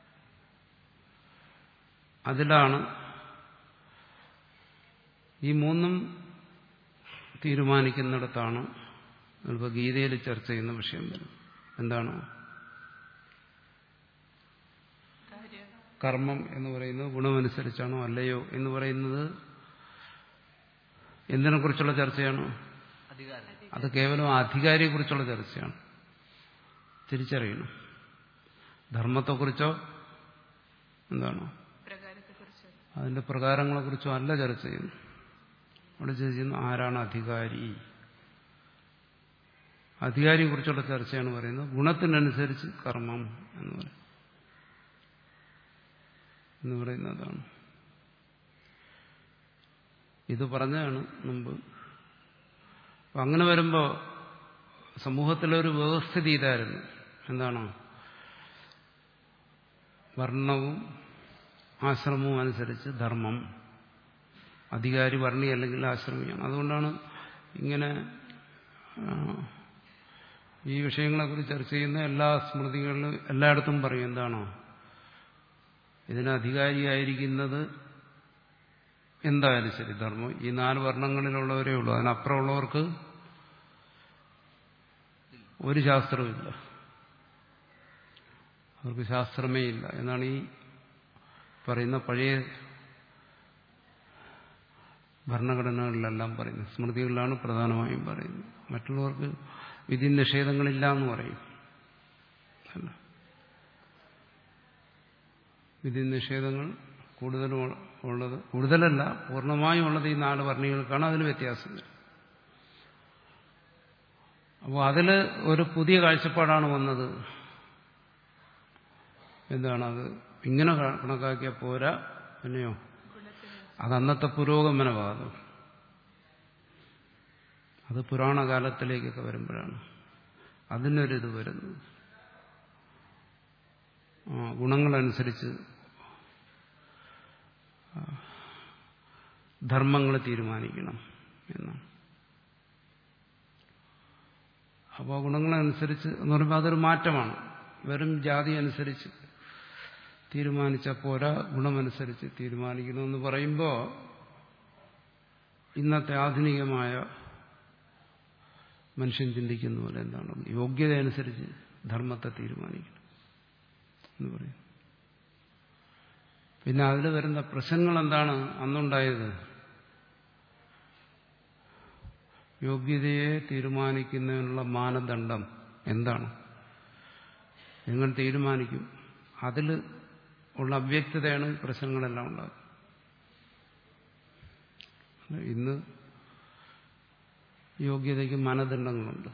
അതിലാണ് ഈ മൂന്നും തീരുമാനിക്കുന്നിടത്താണ് ഇപ്പോൾ ഗീതയിൽ ചർച്ച ചെയ്യുന്ന വിഷയം വരും എന്താണ് കാര്യം കർമ്മം എന്ന് പറയുന്നത് ഗുണമനുസരിച്ചാണോ അല്ലയോ എന്ന് പറയുന്നത് എന്തിനെ കുറിച്ചുള്ള ചർച്ചയാണ് അധികാരം അത് കേവലം അധികാരിയെക്കുറിച്ചുള്ള ചർച്ചയാണ് തിരിച്ചറിയണം ധർമ്മത്തെക്കുറിച്ചോ എന്താണ് പ്രകാരത്തെക്കുറിച്ച് അതിന്റെ പ്രകാരങ്ങളെക്കുറിച്ചോ അല്ല ചർച്ച ചെയ്യുന്നു അവിടെ ചർച്ച ചെയ്യുന്നു ആരാണ് അധികാരി അധികാരിയെക്കുറിച്ചുള്ള ചർച്ചയാണ് പറയുന്നത് ഗുണത്തിനനുസരിച്ച് കർമ്മം എന്ന് പറയും എന്ന് പറയുന്നതാണ് ഇത് പറഞ്ഞതാണ് മുമ്പ് അപ്പൊ അങ്ങനെ വരുമ്പോൾ സമൂഹത്തിലൊരു വ്യവസ്ഥിതി ഇതായിരുന്നു എന്താണ് വർണ്ണവും ആശ്രമവും അനുസരിച്ച് ധർമ്മം അധികാരി വർണ്ണി അല്ലെങ്കിൽ ആശ്രമിയാണ് അതുകൊണ്ടാണ് ഇങ്ങനെ ആ, ഈ വിഷയങ്ങളെക്കുറിച്ച് ചർച്ച ചെയ്യുന്ന എല്ലാ സ്മൃതികളിലും എല്ലായിടത്തും പറയും എന്താണോ ഇതിന് അധികാരിയായിരിക്കുന്നത് എന്തായാലും ശരി ധർമ്മം ഈ നാല് വർണ്ണങ്ങളിലുള്ളവരേ ഉള്ളൂ അതിനപ്പുറമുള്ളവർക്ക് ഒരു ശാസ്ത്രവുമില്ല അവർക്ക് ശാസ്ത്രമേ ഇല്ല എന്നാണ് ഈ പറയുന്ന പഴയ ഭരണഘടനകളിലെല്ലാം പറയുന്നത് സ്മൃതികളിലാണ് പ്രധാനമായും പറയുന്നത് മറ്റുള്ളവർക്ക് വിധി നിഷേധങ്ങളില്ല എന്ന് പറയും അല്ല വിധി നിഷേധങ്ങൾ കൂടുതലും ഉള്ളത് കൂടുതലല്ല പൂർണ്ണമായും ഉള്ളത് ഈ നാല് വർണ്ണികൾക്കാണ് അതിൽ വ്യത്യാസം അപ്പോൾ അതിൽ ഒരു പുതിയ കാഴ്ചപ്പാടാണ് വന്നത് എന്താണ് അത് ഇങ്ങനെ കണക്കാക്കിയ പോരാ പിന്നെയോ അത് അന്നത്തെ പുരോഗമനവാദം അത് പുരാണകാലത്തിലേക്കൊക്കെ വരുമ്പോഴാണ് അതിനൊരിത് വരുന്നത് ആ, ഗുണങ്ങളനുസരിച്ച് ആ, ധർമ്മങ്ങൾ തീരുമാനിക്കണം എന്നാണ് അപ്പോൾ ഗുണങ്ങളനുസരിച്ച് എന്ന് പറയുമ്പോൾ അതൊരു മാറ്റമാണ് വെറും ജാതി അനുസരിച്ച് തീരുമാനിച്ച പോരാ ഗുണമനുസരിച്ച് തീരുമാനിക്കണമെന്ന് പറയുമ്പോൾ ഇന്നത്തെ ആധുനികമായ മനുഷ്യൻ ചിന്തിക്കുന്ന പോലെ എന്താണ് യോഗ്യത അനുസരിച്ച് ധർമ്മത്തെ തീരുമാനിക്കണം എന്ന് പറയും പിന്നെ അതിൽ വരുന്ന പ്രശ്നങ്ങൾ എന്താണ് അന്നുണ്ടായത് യോഗ്യതയെ തീരുമാനിക്കുന്നതിനുള്ള മാനദണ്ഡം എന്താണ് നിങ്ങൾ തീരുമാനിക്കും അതിൽ ഉള്ള അവ്യക്തതയാണ് ഈ പ്രശ്നങ്ങളെല്ലാം ഉണ്ടാകുന്നത് ഇന്ന് യോഗ്യതയ്ക്ക് മാനദണ്ഡങ്ങളുണ്ട്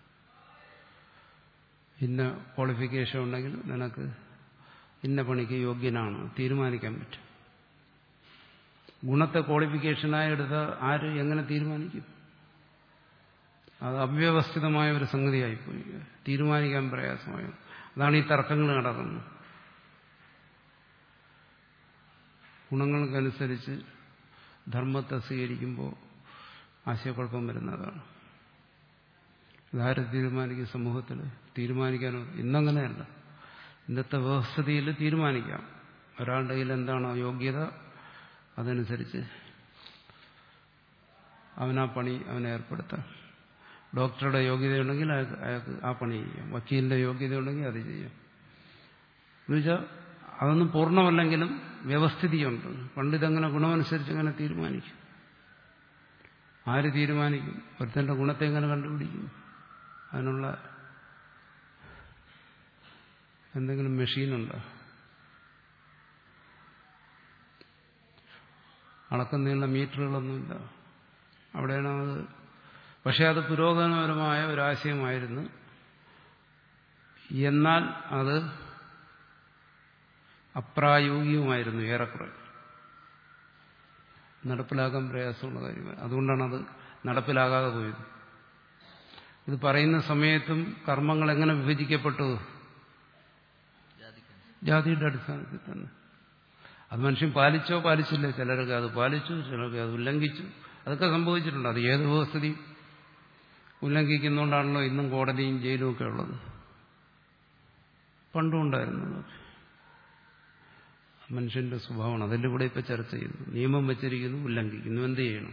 ഇന്ന ക്വാളിഫിക്കേഷൻ ഉണ്ടെങ്കിൽ നിനക്ക് ഇന്ന പണിക്ക് യോഗ്യനാണ് തീരുമാനിക്കാൻ പറ്റും ഗുണത്തെ ക്വാളിഫിക്കേഷനായി എടുത്ത ആര് എങ്ങനെ തീരുമാനിക്കും അത് അവ്യവസ്ഥിതമായ ഒരു സംഗതിയായിപ്പോയി തീരുമാനിക്കാൻ പ്രയാസമായി അതാണ് ഈ തർക്കങ്ങൾ നടക്കുന്നത് ഗുണങ്ങൾക്കനുസരിച്ച് ധർമ്മത്തെ സ്വീകരിക്കുമ്പോൾ ആശയക്കുഴപ്പം വരുന്നതാണ് ഇതാരും തീരുമാനിക്കും സമൂഹത്തിൽ തീരുമാനിക്കാനോ ഇന്നങ്ങനെയല്ല ഇന്നത്തെ വ്യവസ്ഥിതിയിൽ തീരുമാനിക്കാം ഒരാളുടെ കയ്യിൽ എന്താണോ യോഗ്യത അതനുസരിച്ച് അവനാ പണി അവനെ ഏർപ്പെടുത്താം ഡോക്ടറുടെ യോഗ്യതയുണ്ടെങ്കിൽ അയാൾക്ക് അയാൾക്ക് ആ പണി ചെയ്യാം വക്കീലിന്റെ യോഗ്യതയുണ്ടെങ്കിൽ അത് ചെയ്യാം എന്നുവെച്ചാൽ അതൊന്നും പൂർണ്ണമല്ലെങ്കിലും വ്യവസ്ഥിതിയുണ്ട് പണ്ടിതങ്ങനെ ഗുണമനുസരിച്ച് അങ്ങനെ തീരുമാനിക്കും ആര് തീരുമാനിക്കും ഒരുത്തന്റെ ഗുണത്തെ എങ്ങനെ കണ്ടുപിടിക്കും അതിനുള്ള എന്തെങ്കിലും മെഷീനുണ്ടോ അളക്കുന്നതിനുള്ള മീറ്ററുകളൊന്നുമില്ല അവിടെയാണ് അത് പക്ഷെ അത് പുരോഗമനപരമായ ഒരാശയമായിരുന്നു എന്നാൽ അത് അപ്രായോഗികമായിരുന്നു ഏറെക്കുറെ നടപ്പിലാക്കാൻ പ്രയാസമുള്ള കാര്യമാണ് അതുകൊണ്ടാണ് അത് നടപ്പിലാകാതെ പോയത് ഇത് പറയുന്ന സമയത്തും കർമ്മങ്ങൾ എങ്ങനെ വിഭജിക്കപ്പെട്ടു ജാതിക്കനുസരിച്ച് ജാതിയുടെ അടിസ്ഥാനത്തിൽ തന്നെ അത് മനുഷ്യൻ പാലിച്ചോ പാലിച്ചില്ല ചിലരൊക്കെ അത് പാലിച്ചു ചിലർക്ക് അത് ഉല്ലംഘിച്ചു അതൊക്കെ സംഭവിച്ചിട്ടുണ്ട് അത് ഏത് വ്യവസ്ഥിതി ഉല്ലംഘിക്കുന്നതുകൊണ്ടാണല്ലോ ഇന്നും കോടതിയും ജയിലും ഒക്കെ ഉള്ളത് പണ്ടും ഉണ്ടായിരുന്നു മനുഷ്യന്റെ സ്വഭാവമാണ് അതല്ലേ ഇവിടെ ഇപ്പൊ ചർച്ച ചെയ്യുന്നു നിയമം വെച്ചിരിക്കുന്നു ഉല്ലംഘിക്കുന്നു എന്ത് ചെയ്യണം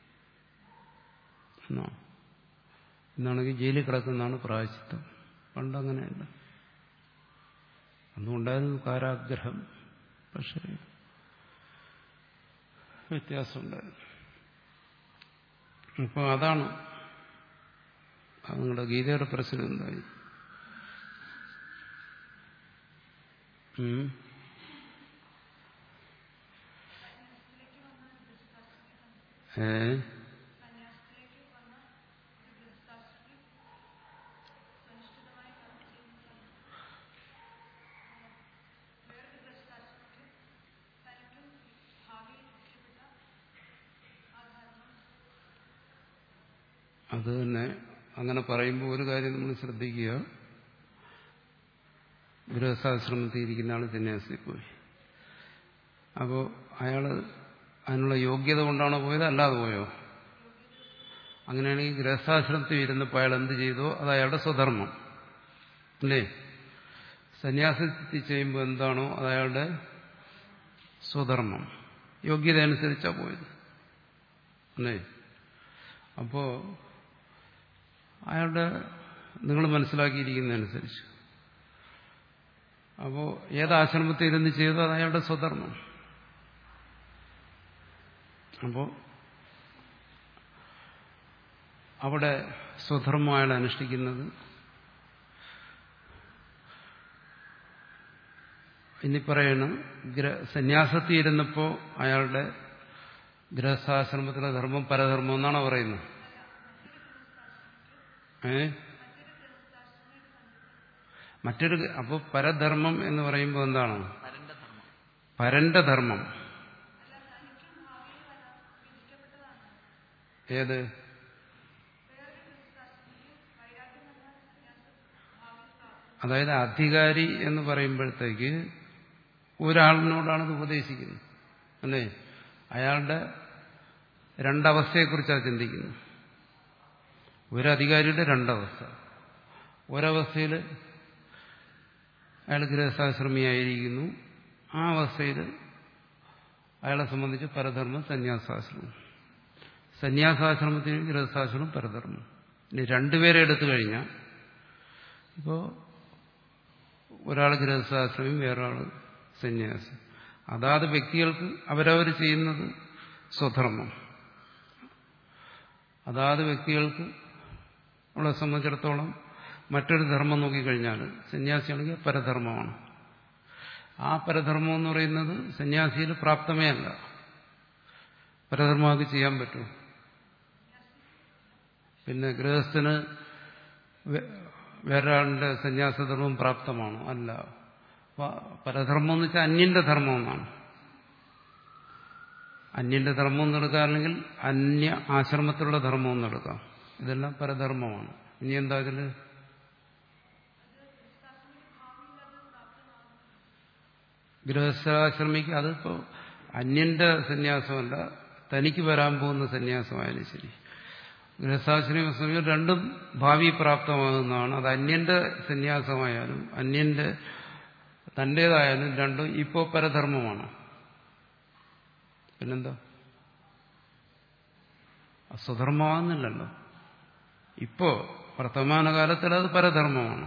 എന്നോ എന്നാണെങ്കിൽ ജയിലിൽ കിടക്കുന്നതാണ് പ്രായച്ചിത്തം പണ്ടങ്ങനെയല്ല അന്നുണ്ടായിരുന്നു കാരാഗ്രഹം പക്ഷേ വ്യത്യാസമുണ്ടായിരുന്നു അപ്പോൾ അതാണ് അത് നിങ്ങളുടെ ഗീതയുടെ പ്രശ്നം എന്തായി ഉം. ഏ അത് തന്നെ അങ്ങനെ പറയുമ്പോൾ ഒരു കാര്യം നമ്മൾ ശ്രദ്ധിക്കുക ഗൃഹസ്ഥാശ്രമത്തിൽ ഇരിക്കുന്ന ആൾ സന്യാസി പോയി അപ്പോൾ അയാൾ അതിനുള്ള യോഗ്യത കൊണ്ടാണോ പോയത് അല്ലാതെ പോയോ അങ്ങനെയാണെങ്കിൽ ഗൃഹസ്ഥാശ്രമത്തിൽ ഇരുന്നപ്പോൾ അയാൾ എന്ത് ചെയ്തോ അത് അയാളുടെ സ്വധർമ്മം അല്ലേ സന്യാസത്തിൽ ചെയ്യുമ്പോൾ എന്താണോ അത് അയാളുടെ സ്വധർമ്മം യോഗ്യത അനുസരിച്ചാണ് പോയത് അല്ലേ അപ്പോ അയാളുടെ നിങ്ങൾ മനസ്സിലാക്കിയിരിക്കുന്നതനുസരിച്ച് അപ്പോൾ ഏത് ആശ്രമത്തിൽ ഇരുന്ന് ചെയ്തോ അത് അയാളുടെ സ്വധർമ്മം അപ്പോൾ അവിടെ സ്വധർമ്മം അയാൾ അനുഷ്ഠിക്കുന്നത് ഇനി പറയണ് സന്യാസത്തിൽ ഇരുന്നപ്പോൾ അയാളുടെ ഗൃഹസ്ഥാശ്രമത്തിലെ ധർമ്മം പരധർമ്മം എന്നാണോ പറയുന്നത് ഏ മറ്റൊരു അപ്പോൾ പരധർമ്മം എന്ന് പറയുമ്പോൾ എന്താണ് പരന്റെ ധർമ്മം പരന്റെ ധർമ്മം ഏത് അതായത് അധികാരി എന്ന് പറയുമ്പോഴത്തേക്ക് ഒരാളിനോടാണ് ഇത് ഉപദേശിക്കുന്നത് അല്ലേ അയാളുടെ രണ്ടവസ്ഥയെക്കുറിച്ചാണ് ചിന്തിക്കുന്നത് ഒരധികാരിയുടെ രണ്ടവസ്ഥ ഒരവസ്ഥയിൽ അയാൾ ഗൃഹസ്ഥാശ്രമിയായിരിക്കുന്നു ആ അവസ്ഥയിൽ അയാളെ സംബന്ധിച്ച് പരധർമ്മം സന്യാസാശ്രമം സന്യാസാശ്രമത്തിന് ഗൃഹസ്ഥാശ്രമം പരധർമ്മം ഇനി രണ്ടുപേരെ എടുത്തു കഴിഞ്ഞാൽ ഇപ്പോൾ ഒരാൾ ഗൃഹസ്ഥാശ്രമം വേറൊരാൾ സന്യാസി അതാത് വ്യക്തികൾക്ക് അവരവർ ചെയ്യുന്നത് സ്വധർമ്മം അതാത് വ്യക്തികൾക്ക് അവളെ സംബന്ധിച്ചിടത്തോളം മറ്റൊരു ധർമ്മം നോക്കിക്കഴിഞ്ഞാൽ സന്യാസിയാണെങ്കിൽ പരധർമ്മമാണ് ആ പരധർമ്മം എന്ന് പറയുന്നത് സന്യാസിയിൽ പ്രാപ്തമേ അല്ല പരധർമ്മമൊക്കെ ചെയ്യാൻ പറ്റും പിന്നെ ഗൃഹസ്ഥന് വേറൊരാളുടെ സന്യാസധർമ്മം പ്രാപ്തമാണോ അല്ല പരധർമ്മം എന്ന് വെച്ചാൽ അന്യന്റെ ധർമ്മം എന്നാണ് അന്യന്റെ ധർമ്മം എന്നെടുക്കാം അല്ലെങ്കിൽ അന്യ ആശ്രമത്തിലുള്ള ധർമ്മം എന്നെടുക്കാം ഇതെല്ലാം പരധർമ്മമാണ് ഇനി എന്താ ഇതില് ഗൃഹസ്ഥാശ്രമിക്ക് അതിപ്പോ അന്യന്റെ സന്യാസമല്ല തനിക്ക് വരാൻ പോകുന്ന സന്യാസമായാലും ശരി ഗൃഹസ്ഥാശ്രമ രണ്ടും ഭാവി പ്രാപ്തമാകുന്നതാണ് അത് അന്യന്റെ സന്യാസമായാലും അന്യന്റെ തന്റേതായാലും രണ്ടും ഇപ്പോൾ പരധർമ്മമാണ് പിന്നെന്താ സ്വധർമ്മമാകുന്നില്ലല്ലോ ഇപ്പോ വർത്തമാനകാലത്തിൽ അത് പരധർമ്മമാണ്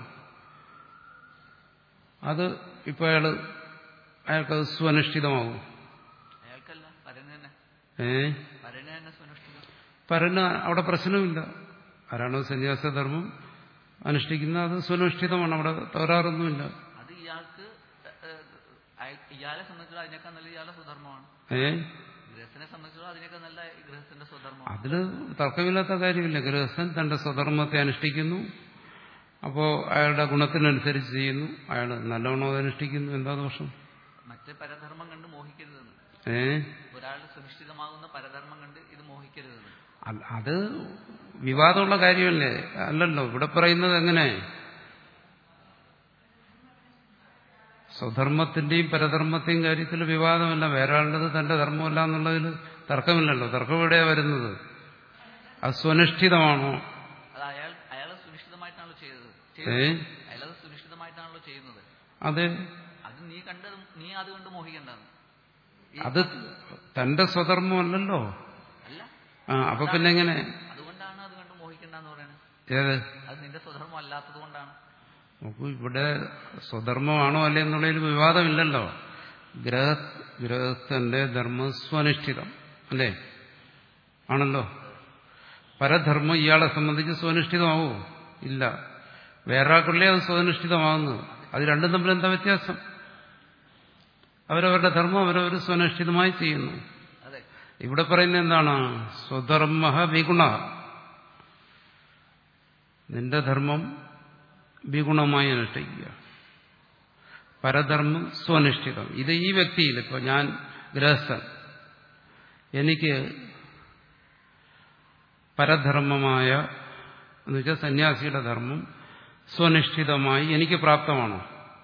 അത് ഇപ്പൊ അയാള് അയാൾക്കത് സ്വനുഷ്ഠിതമാകും അയാൾക്കല്ല പരന് തന്നെ ഏ പരന് തന്നെ സുനിഷ്ഠിതം പരന് അവിടെ പ്രശ്നമില്ല ആരാണോ സന്യാസധർമ്മം അനുഷ്ഠിക്കുന്നത് അത് സ്വനുഷ്ഠിതമാണ് അവിടെ തകരാറൊന്നുമില്ല അത് ഇയാൾക്ക് ഏഹ്, അയ- ഇയാളെ സംബന്ധിച്ചുള്ള അതിനേക്കാൾ നല്ല ഇയാളുടെ സ്വധർമ്മമാണ് ഏ ഗൃഹസ്ഥനെ സംബന്ധിച്ചുള്ള അതിനേക്കാൾ നല്ല ഈ ഗൃഹസ്ഥന്റെ സ്വധർമ്മമാണ് അതില് തർക്കമില്ലാത്ത കാര്യമില്ല ഗൃഹസ്ഥൻ തന്റെ സ്വധർമ്മത്തെ അനുഷ്ഠിക്കുന്നു അപ്പോ അയാളുടെ ഗുണത്തിനനുസരിച്ച് ചെയ്യുന്നു അയാൾ നല്ലവണ്ണം അത് അനുഷ്ഠിക്കുന്നു എന്താ ദോഷം മറ്റേ പരധർമ്മം കണ്ട് മോഹിക്കരുതെന്ന് ഏ ഒരാൾ സുനിശ്ചിതമാകുന്ന പരധർമ്മം കണ്ട് ഇത് മോഹിക്കരുതെന്ന് അ- അത് വിവാദമുള്ള കാര്യമല്ലേ അല്ലല്ലോ ഇവിടെ പറയുന്നത് എങ്ങനെ സ്വധർമ്മത്തിന്റെയും പരധർമ്മത്തെയും കാര്യത്തിൽ വിവാദമല്ല വേറെ ആളുടേത് തന്റെ ധർമ്മമല്ല എന്നുള്ളതിൽ തർക്കമില്ലല്ലോ തർക്കം എവിടെയാ വരുന്നത് അത് സ്വനിഷ്ഠിതമാണോ അത് അയാൾ അയാൾ സുനിശ്ചിതമായിട്ടാണല്ലോ ചെയ്തത് ഏ ചെയ്തത് അയാളത് സുനിശ്ചിതമായിട്ടാണല്ലോ ചെയ്യുന്നത് അതെ അത് നീ കണ്ട് നീ അത് കണ്ട് മോഹിക്കണ്ടെന്ന് ഈ- അത് തന്റെ സ്വധർമ്മമല്ലല്ലോ അല്ല ആ അപ്പൊ പിന്നെ എങ്ങനെ അതുകൊണ്ടാണ് അത് കണ്ട് മോഹിക്കണ്ടെന്ന് പറയുന്നത് ഏത് അത് നിന്റെ സ്വധർമ്മം അല്ലാത്തത് കൊണ്ടാണ് നോക്കൂ ഇവിടെ സ്വധർമ്മമാണോ അല്ലേ എന്നുള്ളതിൽ വിവാദമില്ലല്ലോ ഗ്രഹ ഗൃഹസ്ഥന്റെ ധർമ്മം സ്വനിഷ്ഠിതം അല്ലേ ആണല്ലോ പരധർമ്മം ഇയാളെ സംബന്ധിച്ച് സ്വനിഷ്ഠിതമാവോ ഇല്ല വേറെ ആൾക്കുള്ളേ അത് സ്വനിഷ്ഠിതമാകുന്നത് അത് രണ്ടും തമ്മിൽ എന്താ വ്യത്യാസം അവരവരുടെ ധർമ്മം അവരവർ സ്വനിഷ്ഠിതമായി ചെയ്യുന്നു അതെ ഇവിടെ പറയുന്നത് എന്താണ് സ്വധർമ്മ വിഗുണ നിന്റെ ധർമ്മം വിഗുണമായി അനുഷ്ഠിക്കുക പരധർമ്മം സ്വനിഷ്ഠിതം ഇത് ഈ വ്യക്തിയിൽ ഇപ്പൊ ഞാൻ ഗൃഹസ്ഥൻ എനിക്ക് പരധർമ്മമായ എന്ന് വെച്ചാൽ സന്യാസിയുടെ ധർമ്മം സ്വനിഷ്ഠിതമായി എനിക്ക് പ്രാപ്തമാണോ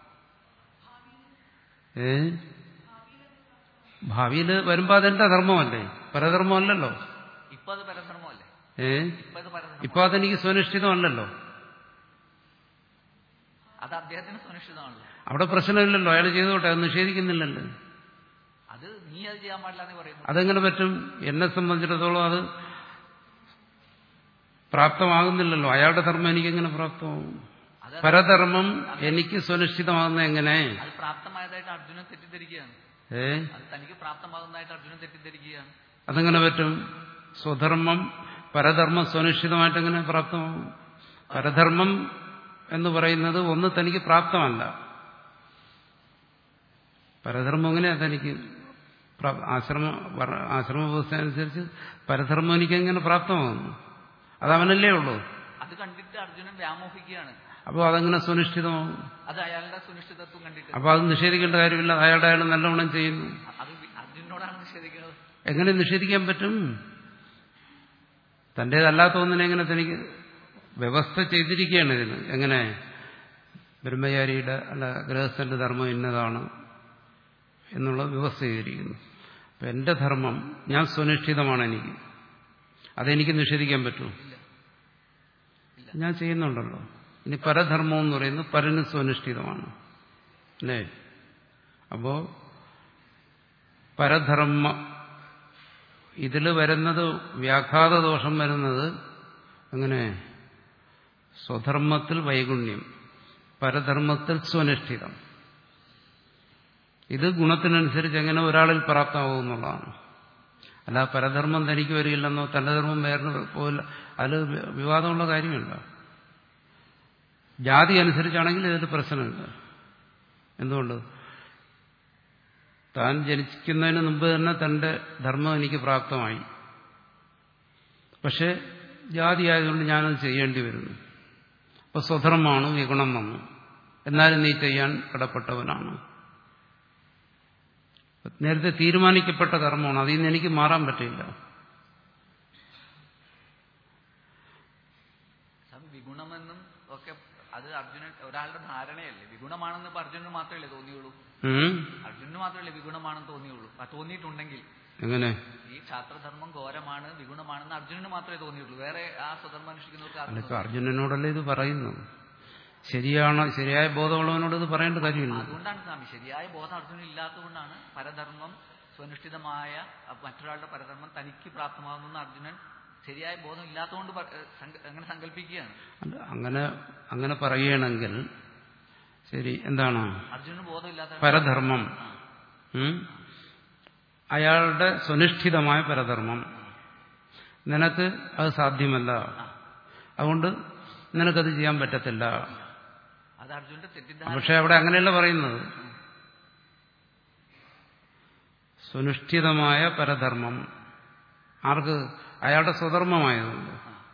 ഏ ഭാവിയിൽ വരുമ്പോ അതെന്റെ ധർമ്മമല്ലേ പരധർമ്മമല്ലല്ലോ ഇപ്പൊ അത് പരധർമ്മമല്ലേ ഏ ഇപ്പൊ അത് പരധർമ്മം ഇപ്പൊ അതെനിക്ക് സ്വനിഷ്ഠിതമല്ലല്ലോ അത് അദ്ദേഹത്തിന് സുനിശ്ചിതമാണല്ലോ അവിടെ പ്രശ്നമില്ലല്ലോ അയാൾ ചെയ്തോട്ടെ അത് നിഷേധിക്കുന്നില്ലല്ലോ അത് നീ അത് ചെയ്യാൻ പാടില്ല എന്ന് പറയുന്നു അതെങ്ങനെ പറ്റും എന്നെ സംബന്ധിച്ചിടത്തോളം അത് പ്രാപ്തമാകുന്നില്ലല്ലോ അയാളുടെ ധർമ്മം എനിക്കെങ്ങനെ പ്രാപ്തമാകും അത് പരധർമ്മം എനിക്ക് സുനിശ്ചിതമാകുന്ന എങ്ങനെ അത് പ്രാപ്തമായതായിട്ട് അർജുനൻ തെറ്റിദ്ധരിക്കുകയാണ് ഏ അത് തനിക്ക് പ്രാപ്തമാകുന്നതായിട്ട് അർജുനൻ തെറ്റിദ്ധരിക്കുകയാണ് അതെങ്ങനെ പറ്റും സ്വധർമ്മം പരധർമ്മം സുനിശ്ചിതമായിട്ട് എങ്ങനെ പ്രാപ്തമാകും പരധർമ്മം എന്ന് പറയുന്നത് ഒന്ന് തനിക്ക് പ്രാപ്തമല്ല പരധർമ്മം എങ്ങനെയാ തനിക്ക് പ്രാ- ആശ്രമ വർ- ആശ്രമ വ്യവസ്ഥ അനുസരിച്ച് പരധർമ്മം എനിക്ക് എങ്ങനെ പ്രാപ്തമാകുന്നു അത് അവനല്ലേ ഉള്ളൂ അത് കണ്ടിട്ട് അർജുനൻ വ്യാമോഹിക്കുകയാണ് അപ്പോൾ അതെങ്ങനെ സുനിശ്ചിതമാകും അത് അയാളുടെ സുനിശ്ചിതത്വം കണ്ടിട്ട് അപ്പോൾ അത് നിഷേധിക്കേണ്ട കാര്യമില്ല അയാളുടെ അയാൾ നല്ലവണ്ണം ചെയ്യുന്നു അത് വി- അർജുനോടാണ് നിഷേധിക്കുന്നത് എങ്ങനെ നിഷേധിക്കാൻ പറ്റും തന്റേതല്ലാത്ത ഒന്നിനെ എങ്ങനെ തനിക്ക് വ്യവസ്ഥ ചെയ്തിരിക്കുകയാണ് ഇതിന് എങ്ങനെ ബ്രഹ്മചാരിയുടെ അല്ല ഗൃഹസ്ഥന്റെ ധർമ്മം ഇന്നതാണ് എന്നുള്ള വ്യവസ്ഥ ചെയ്തിരിക്കുന്നു അപ്പൊ എന്റെ ധർമ്മം ഞാൻ സ്വനിഷ്ഠിതമാണ് എനിക്ക് അതെനിക്ക് നിഷേധിക്കാൻ പറ്റുമോ ഞാൻ ചെയ്യുന്നുണ്ടല്ലോ ഇനി പരധർമ്മം എന്ന് പറയുന്നത് പരന് സ്വനിഷ്ഠിതമാണ് അല്ലേ അപ്പോ പരധർമ്മ ഇതിൽ വരുന്നത് വ്യാഘാത ദോഷം വരുന്നത് അങ്ങനെ സ്വധർമ്മത്തിൽ വൈഗുണ്യം പരധർമ്മത്തിൽ സ്വനിഷ്ഠിതം ഇത് ഗുണത്തിനനുസരിച്ച് എങ്ങനെ ഒരാളിൽ പ്രാപ്തമാവും എന്നുള്ളതാണ് അല്ല പരധർമ്മം തനിക്ക് വരികയില്ലെന്നോ തന്റെ ധർമ്മം വേറെ പോകില്ല അതിൽ വിവാദമുള്ള കാര്യമില്ല ജാതി അനുസരിച്ചാണെങ്കിൽ ഇതിൽ പ്രശ്നമില്ല എന്തുകൊണ്ട് താൻ ജനിക്കുന്നതിന് മുമ്പ് തന്നെ തന്റെ ധർമ്മം എനിക്ക് പ്രാപ്തമായി പക്ഷെ ജാതി ആയതുകൊണ്ട് ഞാനത് ചെയ്യേണ്ടി വരുന്നു അപ്പൊ സ്വധർമ്മമാണ് വിഗുണം വന്നു എന്നാലും നീ ചെയ്യാൻ കടപ്പെട്ടവനാണ് നേരത്തെ തീരുമാനിക്കപ്പെട്ട കർമ്മമാണ് അതിൽ നിന്ന് എനിക്ക് മാറാൻ പറ്റില്ല സ്വാമി വിഗുണമെന്നും ഒക്കെ അത് അർജുനൻ ഒരാളുടെ ധാരണയല്ലേ വിഗുണമാണെന്ന് ഇപ്പൊ അർജുനന് മാത്രമല്ലേ തോന്നിയുള്ളൂ ഉം? അർജുനന് മാത്രമല്ലേ വിഗുണമാണെന്ന് തോന്നിയുള്ളൂ ആ തോന്നിയിട്ടുണ്ടെങ്കിൽ എങ്ങനെ ഈ ക്ഷാത്രധർമ്മം ഘോരമാണ് വിഗുണമാണെന്ന് അർജുനന് മാത്രമേ തോന്നിയുള്ളൂ വേറെ ആ സ്വധർമ്മം അനുഷ്ഠിക്കുന്നവർക്ക് അല്ല ആർക്കും ഇപ്പൊ അർജുനനോടല്ലേ ഇത് പറയുന്നത് ശരിയാണ് ശരിയായ ബോധമുള്ളവനോട് ഇത് പറയേണ്ട കാര്യമില്ല അതുകൊണ്ടാണ് സ്വാമി ശരിയായ ബോധം അർജുനൻ ഇല്ലാത്തതുകൊണ്ടാണ് പരധർമ്മം സ്വനിഷ്ഠിതമായ അ- മറ്റൊരാളുടെ പരധർമ്മം തനിക്ക് പ്രാപ്തമാകുന്നു അർജുനൻ ശരിയായ ബോധം ഇല്ലാത്തതുകൊണ്ട് പ- ഏഹ് സങ്ക- അങ്ങനെ സങ്കല്പിക്കുകയാണ് അല്ല, അങ്ങനെ അങ്ങനെ പറയുകയാണെങ്കിൽ ശരി എന്താണ് അർജുനന് ബോധമില്ലാത്ത പരധർമ്മം ഉം? അയാളുടെ സുനിഷ്ഠിതമായ പരധർമ്മം നിനക്ക് അത് സാധ്യമല്ല അതുകൊണ്ട് നിനക്കത് ചെയ്യാൻ പറ്റത്തില്ല അത് അർജുനന്റെ തെറ്റിദ്ധാരണ പക്ഷെ അവിടെ അങ്ങനെയല്ല പറയുന്നത് സുനിഷ്ഠിതമായ പരധർമ്മം ആർക്ക് അയാളുടെ സ്വധർമ്മമായതുകൊണ്ട്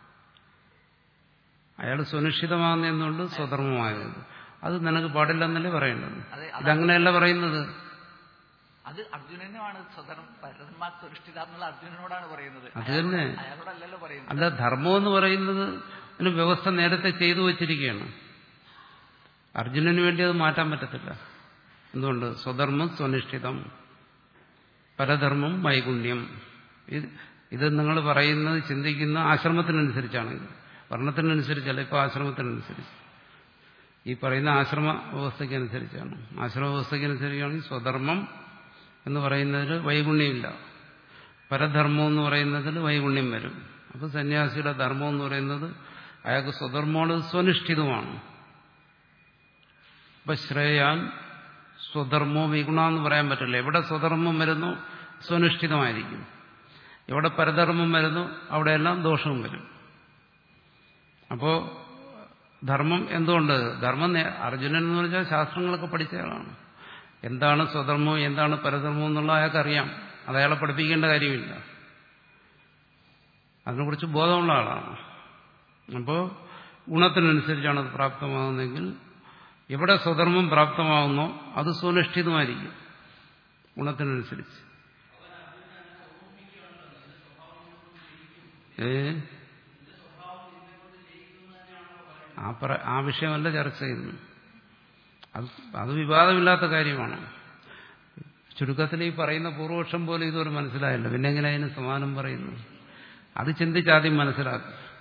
അയാൾ സുനിശ്ചിതമാകുന്നതുകൊണ്ട് സ്വധർമ്മമായതുകൊണ്ട് അത് നിനക്ക് പാടില്ലെന്നല്ലേ പറയേണ്ടത് അതെ അത് ഇതങ്ങനെയല്ല പറയുന്നത് അത് അർജുനനുമാണ് സ്വതന്ത്രം പരമാ സുരക്ഷിത എന്നുള്ള അർജുനനോടാണ് പറയുന്നത് അത് തന്നെ അയാളോടല്ലല്ലോ പറയുന്നത് അല്ല ധർമ്മം എന്ന് പറയുന്നത് അതിന് വ്യവസ്ഥ നേരത്തെ ചെയ്തു വച്ചിരിക്കുകയാണ് അർജുനന് വേണ്ടി അത് മാറ്റാൻ പറ്റത്തില്ല എന്തുകൊണ്ട് സ്വധർമ്മം സ്വനിഷ്ഠിതം പരധർമ്മം വൈകുണ്യം ഇത് ഇത് നിങ്ങൾ പറയുന്നത് ചിന്തിക്കുന്ന ആശ്രമത്തിനനുസരിച്ചാണെങ്കിൽ വർണ്ണത്തിനനുസരിച്ചല്ല ഇപ്പോൾ ആശ്രമത്തിനനുസരിച്ച് ഈ പറയുന്ന ആശ്രമ വ്യവസ്ഥയ്ക്കനുസരിച്ചാണ് ആശ്രമ വ്യവസ്ഥയ്ക്കനുസരിച്ചാണെങ്കിൽ സ്വധർമ്മം എന്ന് പറയുന്നതിൽ വൈഗുണ്യമില്ല പരധർമ്മം എന്ന് പറയുന്നതിൽ വൈഗുണ്യം വരും അപ്പോൾ സന്യാസിയുടെ ധർമ്മം എന്ന് പറയുന്നത് അയാൾക്ക് സ്വധർമ്മമാണ് സ്വനിഷ്ഠിതമാണ് ഇപ്പൊ ശ്രേയാൻ സ്വധർമ്മോ വിഗുണ എന്ന് പറയാൻ പറ്റില്ല എവിടെ സ്വധർമ്മം വരുന്നു സ്വനിഷ്ഠിതമായിരിക്കും എവിടെ പരധർമ്മം വരുന്നു അവിടെയെല്ലാം ദോഷവും വരും അപ്പോ ധർമ്മം എന്തുകൊണ്ട് ധർമ്മം നേ- അർജുനൻ എന്ന് പറഞ്ഞാൽ ശാസ്ത്രങ്ങളൊക്കെ പഠിച്ചയാളാണ് എന്താണ് സ്വധർമ്മം എന്താണ് പരധർമ്മം എന്നുള്ള അയാൾക്ക് അറിയാം അത് അയാളെ പഠിപ്പിക്കേണ്ട കാര്യമില്ല അതിനെക്കുറിച്ച് ബോധമുള്ള ആളാണ് അപ്പോൾ ഗുണത്തിനനുസരിച്ചാണ് അത് പ്രാപ്തമാകുന്നതെങ്കിൽ എവിടെ സ്വധർമ്മം പ്രാപ്തമാകുന്നോ അത് സ്വനിഷ്ഠിതമായിരിക്കും ഗുണത്തിനനുസരിച്ച് ഏ ആ പറ ആ വിഷയമല്ല ചർച്ച ചെയ്യുന്നു അത് അത് വിവാദമില്ലാത്ത കാര്യമാണ് ചുരുക്കത്തിൽ ഈ പറയുന്ന പൂർവപക്ഷം പോലും ഇതുവരെ മനസ്സിലായല്ലോ പിന്നെ എങ്ങനെ അതിന് സമാനം പറയുന്നു അത് ചിന്തിച്ചാദ്യം മനസ്സിലാക്കും